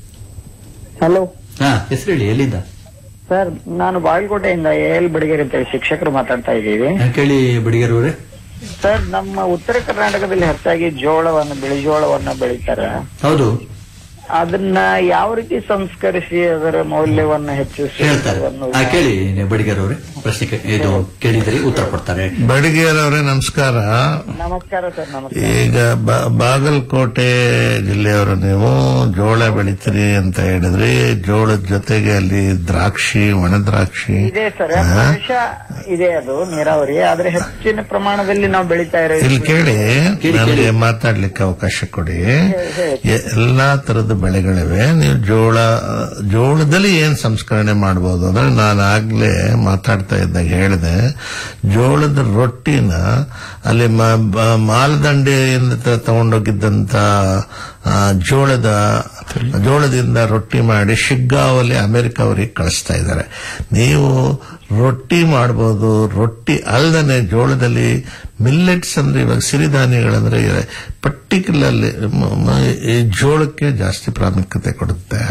ಹಲೋ ಹಾ ಹೆಸರು ಹೇಳಿ ಎಲ್ಲಿಂದ ಸರ್ ನಾನು ಬಾಗಲಕೋಟೆಯಿಂದ ಎ ಎಲ್ ಬಡಿಗೇರಿ ಅಂತ ಹೇಳಿ ಶಿಕ್ಷಕರು ಮಾತಾಡ್ತಾ ಇದ್ದೀವಿ ಹಾ, ಕೇಳಿ ಬಡಿಗರವ್ರೆ ಸರ್ ನಮ್ಮ ಉತ್ತರ ಕರ್ನಾಟಕದಲ್ಲಿ ಹೆಚ್ಚಾಗಿ ಜೋಳವನ್ನು ಬಿಳಿ ಜೋಳವನ್ನ ಬೆಳೀತಾರೆ ಹೌದು ಅದನ್ನ ಯಾವ ರೀತಿ ಸಂಸ್ಕರಿಸಿ ಅದರ ಮೌಲ್ಯವನ್ನ ಹೆಚ್ಚಿಸಿ ಹೇಳ್ತಾರೆ ಅದನ್ನು ಆ, ಕೇಳಿ ಬಡಿಗರವ್ರೆ ಪ್ರಶ್ನೆ ಕೇ- ಇದು ಕೇಳಿದರೆ ಉತ್ತರ ಕೊಡ್ತಾರೆ ಬಡಗೇರವರೇ ನಮಸ್ಕಾರ ನಮಸ್ಕಾರ ಸರ್ ನಮಸ್ಕಾರ ಈಗ ಬ- ಬಾಗಲಕೋಟೆ ಜಿಲ್ಲೆಯವರು ನೀವು ಜೋಳ ಬೆಳಿತೀರಿ ಅಂತ ಹೇಳಿದ್ರಿ ಜೋಳದ ಜೊತೆಗೆ ಅಲ್ಲಿ ದ್ರಾಕ್ಷಿ ಒಣ ದ್ರಾಕ್ಷಿ ಇದೆ ಸರ್ ಹಾ? ಪ್ರದೇಶ ಇದೆ ಅದು ನೀರಾವರಿ ಆದ್ರೆ ಹೆಚ್ಚಿನ ಪ್ರಮಾಣದಲ್ಲಿ ನಾವು ಬೆಳೀತಾ ಇಲ್ಲಿ ಇರೋದು ಕೇಳಿ ಕೇಳಿ, ನನಗೆ ಕೇಳಿ. ಮಾತಾಡ್ಲಿಕ್ಕೆ ಅವಕಾಶ ಕೊಡಿ ಹೇಳಿ. ಎ- ಎಲ್ಲಾ ತರದ ಬೆಳೆಗಳಿವೆ ನೀವು ಜೋಳ ಜೋಳದಲ್ಲಿ ಏನ್ ಸಂಸ್ಕರಣೆ ಮಾಡಬಹುದು ಅಂದ್ರೆ ನಾನು ಆಗ್ಲೇ ಮಾತಾಡ್ತಾ ಇದ್ದಾಗ ಹೇಳಿದೆ ಜೋಳದ ರೊಟ್ಟಿನ ಅಲ್ಲಿ ಮ- ಬ- ಮಾಲದಂಡೆಯಿಂದ ತ- ತಗೊಂಡೋಗಿದ್ದಂತ ಆ, ಜೋಳದ ಜೋಳದಿಂದ ರೊಟ್ಟಿ ಮಾಡಿ ಶಿಗ್ಗಾವಲ್ಲಿ ಅಮೆರಿಕ ಅವರಿಗೆ ಕಳಿಸ್ತಾ ಇದ್ದಾರೆ ನೀವು ರೊಟ್ಟಿ ಮಾಡಬಹುದು ರೊಟ್ಟಿ ಅಲ್ಲದೆ ಜೋಳದಲ್ಲಿ ಮಿಲ್ಲೆಟ್ಸ್ ಅಂದ್ರೆ ಇವಾಗ ಸಿರಿಧಾನ್ಯಗಳಂದ್ರೆ ಪರ್ಟಿಕ್ಯುಲರ್ಲಿ ಈ ಜೋಳಕ್ಕೆ ಜಾಸ್ತಿ ಪ್ರಾಮುಖ್ಯತೆ ಕೊಡುತ್ತೆ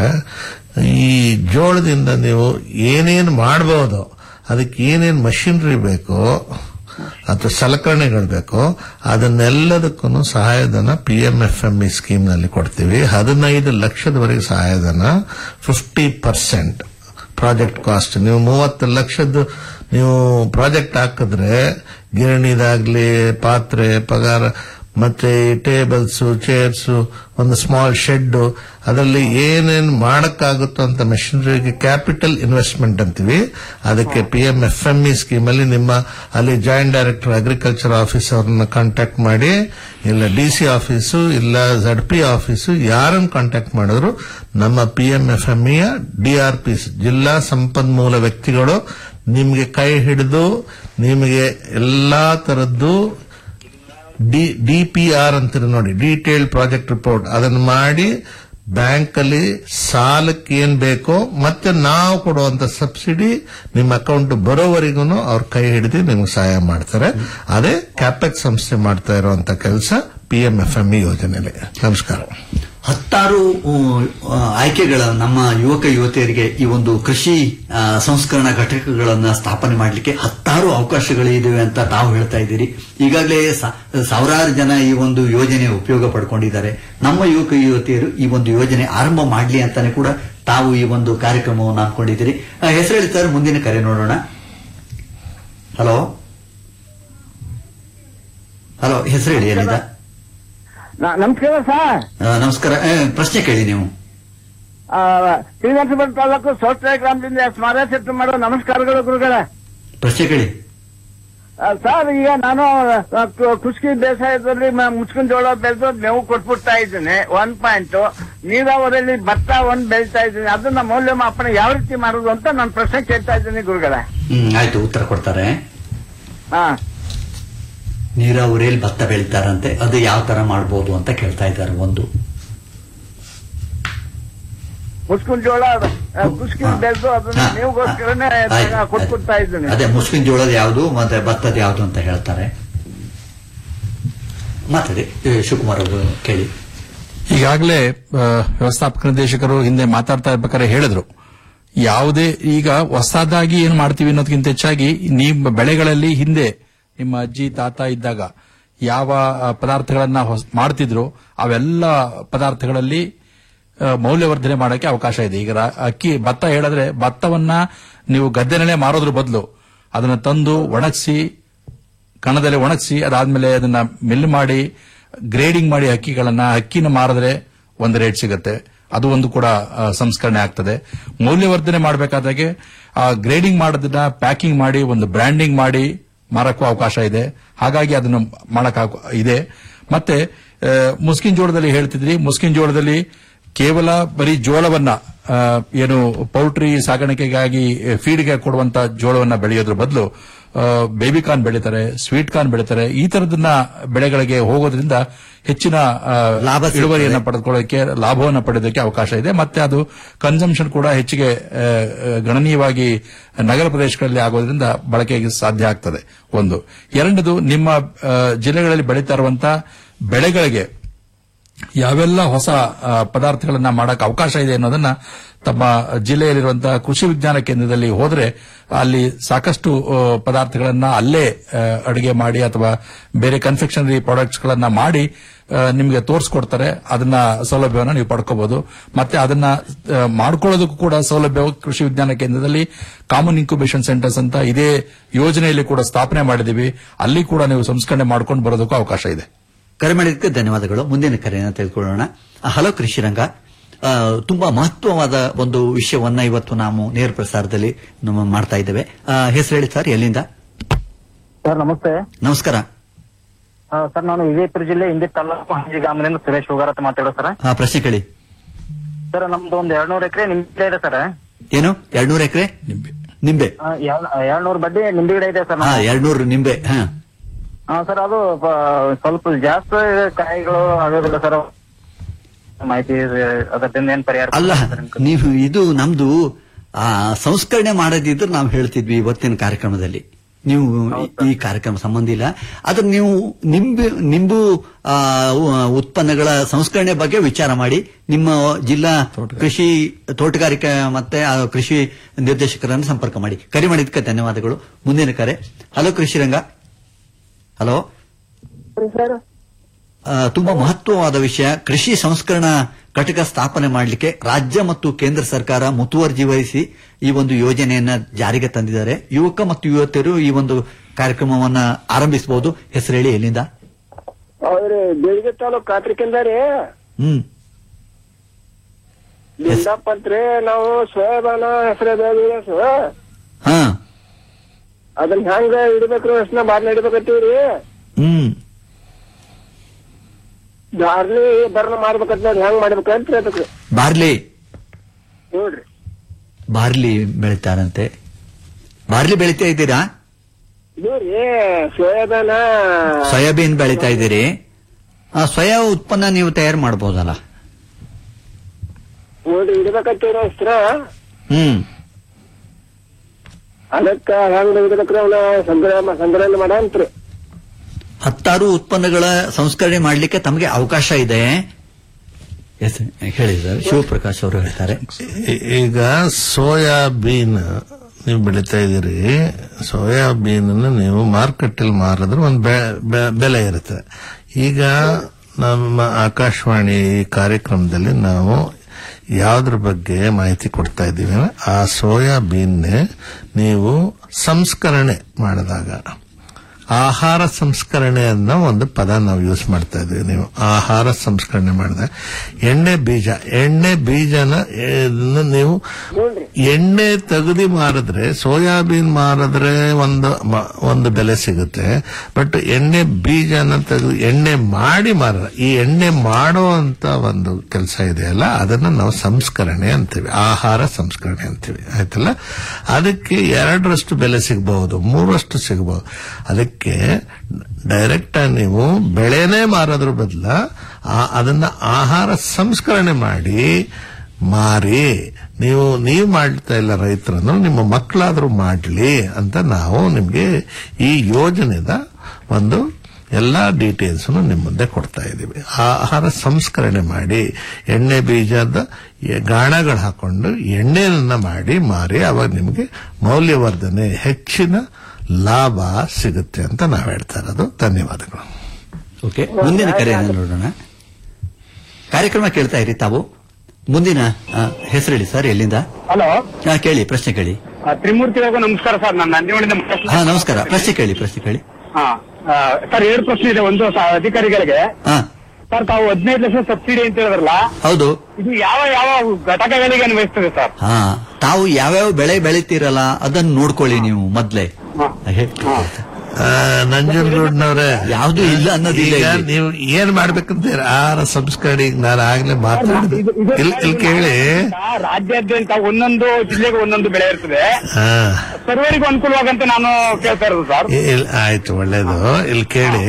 ಈ ಜೋಳದಿಂದ ನೀವು ಏನೇನು ಮಾಡಬಹುದು ಅದಕ್ಕೆ ಏನೇನು ಮಷಿನರಿ ಬೇಕೋ ಅಥವಾ ಸಲಕರಣೆಗಳು ಬೇಕೋ ಅದನ್ನೆಲ್ಲದಕ್ಕೂ ಸಹಾಯಧನ P M F M E scheme ನಲ್ಲಿ ಕೊಡ್ತೀವಿ ಹದಿನೈದು ಲಕ್ಷದವರೆಗೆ ಸಹಾಯಧನ ಫಿಫ್ಟಿ ಪರ್ಸೆಂಟ್ ಪ್ರಾಜೆಕ್ಟ್ ಕಾಸ್ಟ್ ನೀವು ಮೂವತ್ತು ಲಕ್ಷದ್ದು ನೀವು ಪ್ರಾಜೆಕ್ಟ್ ಹಾಕಿದ್ರೆ ಗಿರಣಿದಾಗ್ಲಿ ಪಾತ್ರೆ ಪಗಾರ ಮತ್ತೆ ಟೇಬಲ್ಸ್ ಚೇರ್ಸ್ ಒಂದು ಸ್ಮಾಲ್ ಶೆಡ್ ಅದರಲ್ಲಿ ಏನೇನು ಮಾಡಕ್ಕಾಗುತ್ತೋ ಅಂತ ಮೆಷಿನರಿಗೆ ಕ್ಯಾಪಿಟಲ್ ಇನ್ವೆಸ್ಟ್ಮೆಂಟ್ ಅಂತೀವಿ ಅದಕ್ಕೆ P M F M E scheme ಅಲ್ಲಿ ನಿಮ್ಮ ಅಲ್ಲಿ ಜಾಯಿಂಟ್ ಡೈರೆಕ್ಟರ್ ಅಗ್ರಿಕಲ್ಚರ್ ಆಫೀಸ್ ಅವ್ರನ್ನ ಕಾಂಟ್ಯಾಕ್ಟ್ ಮಾಡಿ ಇಲ್ಲ ಡಿ ಸಿ ಆಫೀಸು ಇಲ್ಲ ಝಡ್ ಪಿ ಆಫೀಸು ಯಾರನ್ನು ಕಾಂಟ್ಯಾಕ್ಟ್ ಮಾಡಿದ್ರು ನಮ್ಮ ಪಿ ಎಂ ಎಫ್ ಎಂ ಇಯ ಡಿಆರ್ಪಿ ಜಿಲ್ಲಾ ಸಂಪನ್ಮೂಲ ವ್ಯಕ್ತಿಗಳು ನಿಮಗೆ ಕೈ ಹಿಡಿದು ನಿಮಗೆ ಎಲ್ಲಾ ತರದ್ದು ಡಿ ಡಿಪಿಆರ್ ಅಂತೀರಿ ನೋಡಿ ಡೀಟೇಲ್ ಪ್ರಾಜೆಕ್ಟ್ ರಿಪೋರ್ಟ್ ಅದನ್ನು ಮಾಡಿ ಬ್ಯಾಂಕ್ ಅಲ್ಲಿ ಸಾಲಕ್ಕೆ ಏನ್ ಬೇಕೋ ಮತ್ತೆ ನಾವು ಕೊಡುವಂತ ಸಬ್ಸಿಡಿ ನಿಮ್ಮ ಅಕೌಂಟ್ ಬರೋವರೆಗೂ ಅವ್ರ ಕೈ ಹಿಡಿದು ನಿಮ್ಗೆ ಸಹಾಯ ಮಾಡ್ತಾರೆ ಅದೇ ಕ್ಯಾಪೆಕ್ ಸಂಸ್ಥೆ ಮಾಡ್ತಾ ಇರುವಂತ ಕೆಲಸ P M F M E ಯೋಜನೆಯಲ್ಲಿ ನಮಸ್ಕಾರ ಹತ್ತಾರು ಉ- ಆ, ಆಯ್ಕೆಗಳ ನಮ್ಮ ಯುವಕ ಯುವತಿಯರಿಗೆ ಈ ಒಂದು ಕೃಷಿ ಆ, ಸಂಸ್ಕರಣಾ ಘಟಕಗಳನ್ನ ಸ್ಥಾಪನೆ ಮಾಡಲಿಕ್ಕೆ ಹತ್ತಾರು ಅವಕಾಶಗಳಿವೆ ಅಂತ ತಾವು ಹೇಳ್ತಾ ಇದ್ದೀರಿ ಈಗಾಗಲೇ ಸಾ- ಸಾವಿರಾರು ಜನ ಈ ಒಂದು ಯೋಜನೆ ಉಪಯೋಗ ಪಡ್ಕೊಂಡಿದ್ದಾರೆ ನಮ್ಮ ಯುವಕ ಯುವತಿಯರು ಈ ಒಂದು ಯೋಜನೆ ಆರಂಭ ಮಾಡಲಿ ಅಂತಾನೆ ಕೂಡ ತಾವು ಈ ಒಂದು ಕಾರ್ಯಕ್ರಮವನ್ನು ಹಾಕೊಂಡಿದ್ದೀರಿ ಹೆಸರು ಹೇಳಿ ಸರ್ ಮುಂದಿನ ಕರೆ ನೋಡೋಣ ಹಲೋ ಹಲೋ ಹೆಸರು ಹೇಳಿ ಎಲ್ಲಿಂದ ನಮಸ್ಕಾರ ಸರ್ ಆ, ನಮಸ್ಕಾರ ಆ, ಪ್ರಶ್ನೆ ಕೇಳಿ ನೀವು ಶ್ರೀನಿವಾಸಪುರ ತಾಲೂಕು ಸೌತ್ರ ಗ್ರಾಮದಿಂದ ಸ್ಮಾರಕ ಸೆಟ್ ಮಾಡೋ ನಮಸ್ಕಾರಗಳು ಗುರುಗಳ ಪ್ರಶ್ನೆ ಕೇಳಿ ಸರ್ ಈಗ ನಾನು ಆ, ಕು- ಕುಸ್ಕಿ ಬೇಸಾಯದಲ್ಲಿ ಮ- ಮುಚ್ಕಿನ ಜೋಳ ಬೆಳೆದು ಮೇವು ಕೊಟ್ಬಿಡ್ತಾ ಇದ್ದೇನೆ ಒನ್ ಪಾಯಿಂಟ್ ನೀರಾವರಿಯಲ್ಲಿ ಭತ್ತ ಒಂದ್ ಬೆಳಿತಾ ಇದ್ದೀನಿ ಅದನ್ನ ಮೌಲ್ಯಮಾಪನ ಯಾವ ರೀತಿ ಮಾಡುದು ಅಂತ ನಾನು ಪ್ರಶ್ನೆ ಕೇಳ್ತಾ ಇದ್ದೀನಿ ಗುರುಗಳೇ ಹ್ಮ್ ಆಯ್ತು ಉತ್ತರ ಕೊಡ್ತಾರೆ ಹಾ ನೀರಾವರಿಯಲ್ಲಿ ಭತ್ತ ಬೆಳಿತಾರಂತೆ ಅದು ಯಾವ ತರ ಮಾಡ್ಬೋದು ಅಂತ ಕೇಳ್ತಾ ಇದ್ದಾರೆ ಒಂದು ಮುಸ್ಕಿನ ಜೋಳ ಮುಸ್ಕಿನ ಹಾ. ಬೆಳೆದು ಅದನ್ನ ಹಾ, ನೀವುಗೋಸ್ಕರನೇ ಹಾ, ಆಯ್ತು, ಕೊಟ್ಕೊಡ್ತಾ ಇದ್ದೀನಿ ಅದೇ ಮುಸ್ಲಿಂ ಜೋಳದ ಯಾವುದು ಮತ್ತೆ ಭತ್ತದ ಯಾವುದು ಅಂತ ಹೇಳ್ತಾರೆ ಮಾತಾಡಿ ಏ, ಶಿವಕುಮಾರ್ ಅವರು ಕೇಳಿ ಈಗಾಗಲೇ ಆ, ವ್ಯವಸ್ಥಾಪಕ ನಿರ್ದೇಶಕರು ಹಿಂದೆ ಮಾತಾಡ್ತಾ ಇರ್ಬೇಕಾದ್ರೆ ಹೇಳಿದ್ರು ಯಾವುದೇ ಈಗ ಹೊಸದಾಗಿ ಏನು ಮಾಡ್ತೀವಿ ಅನ್ನೋದಕ್ಕಿಂತ ಹೆಚ್ಚಾಗಿ ನಿಮ್ಮ ಬೆಳೆಗಳಲ್ಲಿ ಹಿಂದೆ ನಿಮ್ಮ ಅಜ್ಜಿ ತಾತ ಇದ್ದಾಗ ಯಾವ ಆ, ಪದಾರ್ಥಗಳನ್ನ ಹೊಸ- ಮಾಡ್ತಿದ್ರು ಅವೆಲ್ಲ ಪದಾರ್ಥಗಳಲ್ಲಿ ಆ, ಮೌಲ್ಯವರ್ಧನೆ ಮಾಡಕ್ಕೆ ಅವಕಾಶ ಇದೆ ಈಗ ರಾ- ಅಕ್ಕಿ ಭತ್ತ ಹೇಳಿದ್ರೆ ಭತ್ತವನ್ನ ನೀವು ಗದ್ದೆನಲ್ಲೇ ಮಾರೋದ್ರ ಬದಲು ಅದನ್ನ ತಂದು ಒಣಗಿಸಿ ಕಣದಲ್ಲಿ ಒಣಗಿಸಿ ಅದಾದ್ಮೇಲೆ ಅದನ್ನ ಮಿಲ್ ಮಾಡಿ ಗ್ರೇಡಿಂಗ್ ಮಾಡಿ ಅಕ್ಕಿಗಳನ್ನ ಅಕ್ಕಿನ ಮಾರಿದ್ರೆ ಒಂದು ರೇಟ್ ಸಿಗುತ್ತೆ ಅದು ಒಂದು ಕೂಡ ಆ, ಸಂಸ್ಕರಣೆ ಆಗ್ತದೆ ಮೌಲ್ಯವರ್ಧನೆ ಮಾಡಬೇಕಾದಾಗೆ ಆ ಗ್ರೇಡಿಂಗ್ ಮಾಡೋದನ್ನ ಪ್ಯಾಕಿಂಗ್ ಮಾಡಿ ಒಂದು ಬ್ರ್ಯಾಂಡಿಂಗ್ ಮಾಡಿ ಮಾರಕ್ಕೂ ಅವಕಾಶ ಇದೆ ಹಾಗಾಗಿ ಅದನ್ನು ಮಾಡಕ್ ಇದೆ ಮತ್ತೆ ಆ, ಮುಸ್ಕಿನ್ ಜೋಳದಲ್ಲಿ ಹೇಳ್ತಿದ್ರಿ ಮುಸ್ಕಿನ್ ಜೋಳದಲ್ಲಿ ಕೇವಲ ಬರೀ ಜೋಳವನ್ನ ಆ, ಏನು ಪೌಲ್ಟ್ರಿ ಸಾಗಾಣಿಕೆಗಾಗಿ ಫೀಡ್ಗೆ ಕೊಡುವಂತ ಜೋಳವನ್ನ ಬೆಳೆಯೋದ್ರ ಬದಲು ಬೇಬಿ ಕಾರ್ನ್ ಬೆಳೀತಾರೆ ಸ್ವೀಟ್ ಕಾರ್ನ್ ಬೆಳೀತಾರೆ ಈ ತರದನ್ನ ಬೆಳೆಗಳಿಗೆ ಹೋಗೋದ್ರಿಂದ ಹೆಚ್ಚಿನ ಆ, ಲಾಭ ಸಿಗ್ತದೆ. ಇಳುವರಿಯನ್ನ ಪಡೆದುಕೊಳ್ಳೋಕೆ ಲಾಭವನ್ನು ಪಡೆಯೋದಕ್ಕೆ ಅವಕಾಶ ಇದೆ ಮತ್ತೆ ಅದು ಕನ್ಸಂಪ್ಷನ್ ಕೂಡ ಹೆಚ್ಚಿಗೆ ಆ, ಆ, ಗಣನೀಯವಾಗಿ ನಗರ ಪ್ರದೇಶಗಳಲ್ಲಿ ಆಗೋದ್ರಿಂದ ಬಳಕೆಗೆ ಸಾಧ್ಯ ಆಗ್ತದೆ ಒಂದು ಎರಡನೇದು ನಿಮ್ಮ ಆ, ಜಿಲ್ಲೆಗಳಲ್ಲಿ ಬೆಳೀತಾ ಇರುವಂತಹ ಬೆಳೆಗಳಿಗೆ ಯಾವೆಲ್ಲ ಹೊಸ ಆ, ಪದಾರ್ಥಗಳನ್ನ ಮಾಡಕ್ಕೆ ಅವಕಾಶ ಇದೆ ಅನ್ನೋದನ್ನ ತಮ್ಮ ಜಿಲ್ಲೆಯಲ್ಲಿರುವಂತಹ ಕೃಷಿ ವಿಜ್ಞಾನ ಕೇಂದ್ರದಲ್ಲಿ ಹೋದ್ರೆ ಅಲ್ಲಿ ಸಾಕಷ್ಟು ಆ, ಪದಾರ್ಥಗಳನ್ನ ಅಲ್ಲೇ ಆ, ಅಡುಗೆ ಮಾಡಿ ಅಥವಾ ಬೇರೆ ಕನ್ಫೆಕ್ಷನರಿ ಪ್ರಾಡಕ್ಟ್ಸ್ ಗಳನ್ನ ಮಾಡಿ ಆ, ನಿಮಗೆ ತೋರಿಸ್ಕೊಡ್ತಾರೆ ಅದನ್ನ ಸೌಲಭ್ಯವನ್ನು ನೀವು ಪಡ್ಕೋಬಹುದು ಮತ್ತೆ ಅದನ್ನ ಆ, ಮಾಡ್ಕೊಳ್ಳೋದಕ್ಕೂ ಕೂಡ ಸೌಲಭ್ಯ ಕೃಷಿ ವಿಜ್ಞಾನ ಕೇಂದ್ರದಲ್ಲಿ ಕಾಮನ್ ಇನ್ಕ್ಯುಬೇಷನ್ ಸೆಂಟರ್ಸ್ ಅಂತ ಇದೇ ಯೋಜನೆಯಲ್ಲಿ ಕೂಡ ಸ್ಥಾಪನೆ ಮಾಡಿದೀವಿ ಅಲ್ಲಿ ಕೂಡ ನೀವು ಸಂಸ್ಕರಣೆ ಮಾಡ್ಕೊಂಡು ಬರೋದಕ್ಕೂ ಅವಕಾಶ ಇದೆ ಕರೆ ಮಾಡಿದ್ದಕ್ಕೆ ಧನ್ಯವಾದಗಳು ಮುಂದಿನ ಕರೆಯನ್ನು ತೆಗೆದುಕೊಳ್ಳೋಣ ಆ, ಹಲೋ ಕೃಷಿರಂಗ ಆ, ತುಂಬಾ ಮಹತ್ವವಾದ ಒಂದು ವಿಷಯವನ್ನ ಇವತ್ತು ನಾವು ನೇರ ಪ್ರಸಾರದಲ್ಲಿ ನಮ್ಮ ಮಾಡ್ತಾ ಇದ್ದೇವೆ ಆ, ಹೆಸರು ಹೇಳಿ ಸರ್ ಎಲ್ಲಿಂದ ಸರ್ ನಮಸ್ತೆ ನಮಸ್ಕಾರ ಆ, ಸರ್ ನಾನು ವಿಜಯಪುರ ಜಿಲ್ಲೆ ಇಂಡಿ ತಾಲೂಕು ಹಂಜಿ ಗ್ರಾಮದಿಂದ ಸುರೇಶ್ ಹೋಗಾರ ಅಂತ ಮಾತಾಡೋ ಸರ್ ಆ, ಪ್ರಶ್ನೆ ಕೇಳಿ ಸರ್ ನಮ್ದು ಒಂದು ಎರಡ್ನೂರು ಎಕರೆ ನಿಂಬೆ ಇದೆ ಸರ್ ಏನು ಎರಡ್ನೂರು ಎಕರೆ ನಿಂಬೆ ನಿಂಬೆ ಎರಡ್ನೂರು ಬಡ್ಡಿ ನಿಂಬೆ ಗಿಡ ಇದೆ ಸರ್ ಹಾ ನಮ್ದು. ಎರಡ್ನೂರು ನಿಂಬೆ ಹಾ ಹಾ ಸರ್ ಅದು ಪ- ಸ್ವಲ್ಪ ಜಾಸ್ತಿ ಕಾಯಿಗಳು ಆಗೋದಿಲ್ಲ ಸರ್ ಮಾಹಿತಿ ಇದೆ. ಅದರಿಂದ ಏನ್ ಪರಿಹಾರ ಅಲ್ಲ ಸರ್ ನಿಮ್ಗೆ? ನೀವು ಇದು ನಮ್ದು ಆ ಸಂಸ್ಕರಣೆ ಮಾಡದಿದ್ರೆ ನಾವು ಹೇಳ್ತಿದ್ವಿ ಇವತ್ತಿನ ಕಾರ್ಯಕ್ರಮದಲ್ಲಿ ನೀವು ಈ- ಈ ಕಾರ್ಯಕ್ರಮ ಸಂಬಂಧ ಇಲ್ಲ ಆದ್ರೆ ನೀವು ನಿಂಬು ನಿಂಬು ಆ, ಉ- ಉತ್ಪನ್ನಗಳ ಸಂಸ್ಕರಣೆ ಬಗ್ಗೆ ವಿಚಾರ ಮಾಡಿ ನಿಮ್ಮ ಜಿಲ್ಲಾ ಕೃಷಿ ತೋಟಗಾರಿಕೆ ಮತ್ತೆ ಆ ಕೃಷಿ ನಿರ್ದೇಶಕರನ್ನು ಸಂಪರ್ಕ ಮಾಡಿ ಕರೆ ಮಾಡಿದ್ದಕ್ಕೆ ಧನ್ಯವಾದಗಳು ಮುಂದಿನ ಕರೆ ಹಲೋ ಕೃಷಿರಂಗ ಹಲೋ ಆ, ತುಂಬಾ ಮಹತ್ವವಾದ ವಿಷಯ ಕೃಷಿ ಸಂಸ್ಕರಣಾ ಘಟಕ ಸ್ಥಾಪನೆ ಮಾಡಲಿಕ್ಕೆ ರಾಜ್ಯ ಮತ್ತು ಕೇಂದ್ರ ಸರ್ಕಾರ ಮುತುವರ್ಜಿ ವಹಿಸಿ ಈ ಒಂದು ಯೋಜನೆಯನ್ನ ಜಾರಿಗೆ ತಂದಿದ್ದಾರೆ ಯುವಕ ಮತ್ತು ಯುವತಿಯರು ಈ ಒಂದು ಕಾರ್ಯಕ್ರಮವನ್ನ ಆರಂಭಿಸಬಹುದು ಹೆಸರು ಹೇಳಿ ಎಲ್ಲಿಂದ ಹೌದ್ರಿ ಬೇಡಿಗೆ ತಾಲೂಕ್ ಕಾತ್ರಿಕಿಂದ ರೀ ಹ್ಮ್ ಲಿಂಗಪ್ಪ ಅಂತ್ರಿ ನಾವು ಸೋಯಾಬಾನ ಹೆಸರು ಸರ್ ಹಾ ಅದನ್ನ ಹೆಂಗ ಇಡ್ಬೇಕ್ರಿ ಅಷ್ಟನ್ನ ಬಾರ್ನ ಇಡ್ಬೇಕತ್ತೀವ್ರಿ ಹ್ಮ್ ಬಾರ್ಲಿ ಬರ್ನ ಮಾಡ್ಬೇಕಂತ ಹೆಂಗ್ ಮಾಡ್ಬೇಕಂತ ಹೇಳ್ಬೇಕ್ರಿ ಬಾರ್ಲಿ ನೋಡ್ರಿ ಬಾರ್ಲಿ ಬೆಳಿತಾರಂತೆ ಬಾರ್ಲಿ ಬೆಳಿತಾ ಇದ್ದೀರಾ ಇದು ರೀ ಸೋಯಾಬಾನ ಸೋಯಾಬೀನ್ ಬೆಳಿತಾ ಇದ್ದೀರಿ ಆ ಸೋಯಾ ಉತ್ಪನ್ನ ನೀವು ತಯಾರು ಮಾಡಬಹುದಲ್ಲ ನೋಡ್ರಿ ಇಡ್ಬೇಕತ್ತೀವ್ರಿ ಅಷ್ಟ್ರ ಹ್ಮ್ ಅದಕ್ಕ ಹೆಂಗ್ ಇಡ್ಬೇಕ್ರಿ ಅವನ ಸಂಗ್ರಹ ಸಂಗ್ರಹಣೆ ಮಾಡಂತ್ರಿ ಹತ್ತಾರು ಉತ್ಪನ್ನಗಳ ಸಂಸ್ಕರಣೆ ಮಾಡಲಿಕ್ಕೆ ತಮಗೆ ಅವಕಾಶ ಇದೆ ಎಸ್ ಹೇಳಿದ್ದಾರೆ ಶಿವಪ್ರಕಾಶ್ ಅವರು ಹೇಳ್ತಾರೆ ಈ- ಈಗ ಸೋಯಾಬೀನ್ ನೀವು ಬೆಳೀತಾ ಇದ್ದೀರಿ ಸೋಯಾಬೀನ್ ನೀವು ಮಾರ್ಕೆಟಲ್ಲಿ ಮಾರಿದ್ರೆ ಒಂದು ಬೆಲೆ ಇರುತ್ತೆ ಈಗ ನಮ್ಮ ಆಕಾಶವಾಣಿ ಈ ಕಾರ್ಯಕ್ರಮದಲ್ಲಿ ನಾವು ಯಾವುದ್ರ ಬಗ್ಗೆ ಮಾಹಿತಿ ಕೊಡ್ತಾ ಇದ್ದೀವಿ ಅಂದ್ರೆ ಆ ಸೋಯಾಬೀನ್ ನೀವು ಸಂಸ್ಕರಣೆ ಮಾಡಿದಾಗ ಆಹಾರ ಸಂಸ್ಕರಣೆ ಅನ್ನೋ ಒಂದು ಪದ ನಾವು ಯೂಸ್ ಮಾಡ್ತಾ ಇದ್ವಿ ನೀವು ಆಹಾರ ಸಂಸ್ಕರಣೆ ಮಾಡಿದೆ ಎಣ್ಣೆ ಬೀಜ ಎಣ್ಣೆ ಬೀಜನ ಇದನ್ನ ನೀವು ಎಣ್ಣೆ ತೆಗೆದು ಮಾರಿದ್ರೆ ಸೋಯಾಬೀನ್ ಮಾರಿದ್ರೆ ಒಂದು ಮ- ಒಂದು ಬೆಲೆ ಸಿಗುತ್ತೆ ಬಟ್ ಎಣ್ಣೆ ಬೀಜನ ತೆಗೆದು ಎಣ್ಣೆ ಮಾಡಿ ಮಾರ ಈ ಎಣ್ಣೆ ಮಾಡೋ ಅಂತ ಒಂದು ಕೆಲಸ ಇದೆಯಲ್ಲ ಅದನ್ನ ನಾವು ಸಂಸ್ಕರಣೆ ಅಂತೀವಿ ಆಹಾರ ಸಂಸ್ಕರಣೆ ಅಂತೀವಿ ಆಯ್ತಲ್ಲ ಅದಕ್ಕೆ ಎರಡರಷ್ಟು ಬೆಲೆ ಸಿಗಬಹುದು ಮೂರಷ್ಟು ಸಿಗಬಹುದು ಅದಕ್ಕೆ ಡೈರೆಕ್ಟ್ ಆಗಿ ನೀವು ಬೆಳೆನೇ ಮಾರೋದ್ರ ಬದಲ ಅದನ್ನ ಆಹಾರ ಸಂಸ್ಕರಣೆ ಮಾಡಿ ಮಾರಿ ನೀವು ನೀವು ಮಾಡ್ತಾ ಇಲ್ಲ ರೈತರನ್ನು ನಿಮ್ಮ ಮಕ್ಕಳಾದ್ರೂ ಮಾಡ್ಲಿ ಅಂತ ನಾವು ನಿಮ್ಗೆ ಈ ಯೋಜನೆದ ಒಂದು ಎಲ್ಲಾ ಡೀಟೇಲ್ಸ್ ನಿಮ್ಮ ಮುಂದೆ ಕೊಡ್ತಾ ಇದ್ದೀವಿ ಆಹಾರ ಸಂಸ್ಕರಣೆ ಮಾಡಿ ಎಣ್ಣೆ ಬೀಜದ ಎ- ಗಾಣಗಳು ಹಾಕೊಂಡು ಎಣ್ಣೆಯನ್ನ ಮಾಡಿ ಮಾರಿ ಅವಾಗ ನಿಮಗೆ ಮೌಲ್ಯವರ್ಧನೆ ಹೆಚ್ಚಿನ ಲಾಭ ಸಿಗುತ್ತೆ ಅಂತ ನಾವು ಹೇಳ್ತಾ ಇರೋದು ಧನ್ಯವಾದಗಳು ಓಕೆ ಮುಂದಿನ ಕರೆಯನ್ನು ನೋಡೋಣ ಕಾರ್ಯಕ್ರಮ ಕೇಳ್ತಾ ಇರಿ ತಾವು ಮುಂದಿನ ಆ, ಹೆಸರು ಹೇಳಿ ಸರ್ ಎಲ್ಲಿಂದ ಹಲೋ ಆ, ಕೇಳಿ ಪ್ರಶ್ನೆ ಕೇಳಿ ತ್ರಿಮೂರ್ತಿ ಅವ್ರಿಗೂ ನಮಸ್ಕಾರ ಸರ್ ನಾನು ನಂದಿವಳಿಂದ ಮಾತಾಡ್ತಿದ್ದೀನಿ. ಹಾ ನಮಸ್ಕಾರ ಪ್ರಶ್ನೆ ಕೇಳಿ ಪ್ರಶ್ನೆ ಕೇಳಿ ಹಾ ಆ, ಸರ್ ಎರಡು ಪ್ರಶ್ನೆ ಇದೆ ಒಂದು ಸ- ಅಧಿಕಾರಿಗಳಿಗೆ ಹಾ ಸರ್ ತಾವು ಹದಿನೈದು ಲಕ್ಷ ಸಬ್ಸಿಡಿ ಅಂತ ಹೇಳಿದ್ರಲ್ಲ ಹೌದು ಇದು ಯಾವ ಯಾವ ಘಟಕಗಳಿಗೆ ಅನ್ವಯಿಸ್ತದೆ ಸರ್ ಹಾ ತಾವು ಯಾವ್ಯಾವ ಬೆಳೆ ಬೆಳಿತೀರಲ್ಲ ಅದನ್ನ ನೋಡ್ಕೊಳ್ಳಿ ನೀವು ಮೊದ್ಲೇ ಹೇ- ನಂಜನಗೂಡ್ನವ್ರೆ ಯಾವ್ದು ಇಲ್ಲ ಅನ್ನೋದಿಲ್ಲ ಈಗ ಇಲ್ಲಿ. ನೀವು ಏನ್ ಮಾಡ್ಬೇಕಂತೀರ ಆಹಾರ ಸಂಸ್ಕರಣೆ ಈಗ ನಾನು ಆಗ್ಲೇ ಮಾತಾಡಿದೆ ಇದು- ಇದು- ಇಲ್ಲಿ ಇಲ್ಲಿ ಕೇಳಿ ರಾಜ್ಯಾದ್ಯಂತ ಒಂದೊಂದು ಜಿಲ್ಲೆಗೆ ಒಂದೊಂದು ಬೆಳೆ ಇರ್ತದೆ ಹಾ ಸರ್ವರಿಗೂ ಅನುಕೂಲವಾಗಂತ ನಾನು ಕೇಳ್ತಾ ಇರೋದು ಸರ್ ಇ- ಇಲ್- ಆಯ್ತು ಒಳ್ಳೇದು ಇಲ್ಲಿ ಕೇಳಿ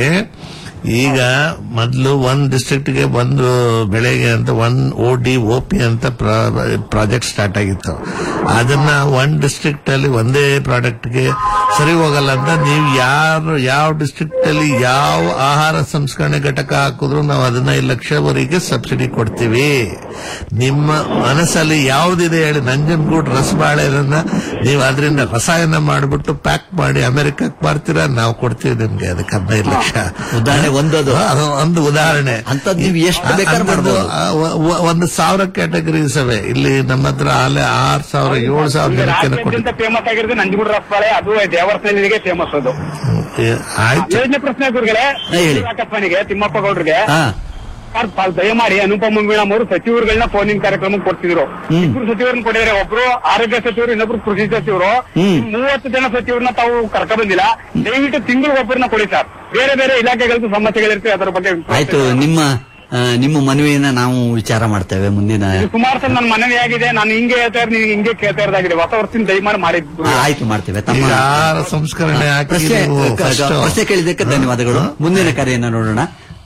ಈಗ ಮೊದಲು ಒಂದ್ ಡಿಸ್ಟ್ರಿಕ್ಟ್ಗೆ ಒಂದು ಬೆಳೆಗೆ ಅಂತ one O D O P ಅಂತ ಪ್ರಾಜೆಕ್ಟ್ ಸ್ಟಾರ್ಟ್ ಆಗಿತ್ತು ಅದನ್ನ ಒಂದ್ ಡಿಸ್ಟ್ರಿಕ್ಟ್ ಅಲ್ಲಿ ಒಂದೇ ಪ್ರಾಡಕ್ಟ್ಗೆ ಸರಿ ಹೋಗಲ್ಲ ಅಂತ ನೀವು ಯಾರು ಯಾವ ಡಿಸ್ಟ್ರಿಕ್ಟ್ ಅಲ್ಲಿ ಯಾವ ಆಹಾರ ಸಂಸ್ಕರಣೆ ಘಟಕ ಹಾಕಿದ್ರು ನಾವು ಹದಿನೈದು ಲಕ್ಷವರೆಗೆ ಸಬ್ಸಿಡಿ ಕೊಡ್ತೀವಿ ನಿಮ್ಮ ಮನಸ್ಸಲ್ಲಿ ಯಾವ್ದಿದೆ ಹೇಳಿ ನಂಜನಗೂಡ್ ರಸಬಾಳೆನ ನೀವು ಅದರಿಂದ ರಸಾಯನ ಮಾಡಿಬಿಟ್ಟು ಪ್ಯಾಕ್ ಮಾಡಿ ಅಮೆರಿಕಕ್ಕೆ ಮಾರ್ತೀರಾ ನಾವು ಕೊಡ್ತೀವಿ ನಿಮ್ಗೆ ಅದಕ್ಕೆ ಹದಿನೈದು ಲಕ್ಷ ಉದಾಹರಣೆ ಒಂದದು. ಅದು ಒಂದು ಉದಾಹರಣೆ ಅಂಥದ್ದು ನೀವು ಎಷ್ಟು ಬೇಕಾದ್ರೂ ಅಂಥದ್ದು, ಮಾಡ್ಬೋದು. ಆ, ಒ- ಒ- ಒಂದು ಸಾವಿರ ಕ್ಯಾಟಗರೀಸ್ ಅವೆ ಇಲ್ಲಿ ನಮ್ಮ ಹತ್ರ ಅಲ್ಲೇ ಆರ್ ಸಾವಿರ ಏಳು ಸಾವಿರ ಜನಕ್ಕೆ ಕೊಡ್ತೀವಿ ರಾಜ್ಯಾದ್ಯಂತ ಫೇಮಸ್ ಆಗಿರೋದು ನಂಜನಗೂಡು ರಸಬಾಳೆ ಅದು ದೇವರಸನಿಗೆ ಫೇಮಸ್ ಅದು ಏ, ಆಯ್ತು ಯೋಜನೆ ಪ್ರಶ್ನೆ ಗುರುಗಳೇ ಹಾ, ಹೇಳಿ. ರಾಕಪ್ಪನಿಗೆ ತಿಮ್ಮಪ್ಪ ಗೌಡ್ರಿಗೆ ಹಾ ಸರ್ ತಾವು ದಯಮಾಡಿ ಅನುಪಮ ಮೀಣಮ್ ಅವರು ಸಚಿವರುಗಳನ್ನ ಫೋನಿನ ಕಾರ್ಯಕ್ರಮಕ್ಕೆ ಕೊಡ್ತಿದ್ರು ಹ್ಮ್. ಇಬ್ರು ಸಚಿವರನ್ನ ಕೊಟ್ಟಿದ್ದಾರೆ ಒಬ್ರು ಆರೋಗ್ಯ ಸಚಿವರು ಇನ್ನೊಬ್ರು ಕೃಷಿ ಸಚಿವರು ಹ್ಮ್. ಮೂವತ್ತು ಜನ ಸಚಿವರನ್ನ ತಾವು ಕರ್ಕ ಬಂದಿಲ್ಲ ದಯವಿಟ್ಟು ತಿಂಗಳು ಒಬ್ಬರನ್ನ ಕೊಡಿ ಸರ್ ಬೇರೆ ಬೇರೆ ಇಲಾಖೆಗಳದ್ದು ಸಮಸ್ಯೆಗಳಿರ್ತವೆ ಅದರ ಬಗ್ಗೆ ಆಯ್ತು ನಿಮ್ಮ ಆ, ನಿಮ್ಮ ಮನವಿಯನ್ನ ನಾವು ವಿಚಾರ ಮಾಡ್ತೇವೆ ಮುಂದಿನ ಇದು ಸುಮಾರು ಸಲ ನನ್ನ ಮನವಿ ಆಗಿದೆ ನಾನು ಹಿಂಗೆ ಹೇಳ್ತಾ ಇರೋದು ನೀವು ಹಿಂಗೆ ಕೇಳ್ತಾ ಇರೋದಾಗಿದೆ ಹೊಸ ವರ್ಷದಿಂದ ದಯಮಾಡಿ ಮಾಡಿ ಆ, ಆಯ್ತು ಮಾಡ್ತೇವೆ ತಮ್ಮ ಈಗ ಆಹಾರ ಸಂಸ್ಕರಣೆ ಹಾಕಿ ಪ್ರಶ್ನೆ ನೀವು ಕ- first- ಪ್ರಶ್ನೆ ಕೇಳಿದ್ದಕ್ಕೆ ಧನ್ಯವಾದಗಳು ಮುಂದಿನ ಕರೆಯನ್ನ ನೋಡೋಣ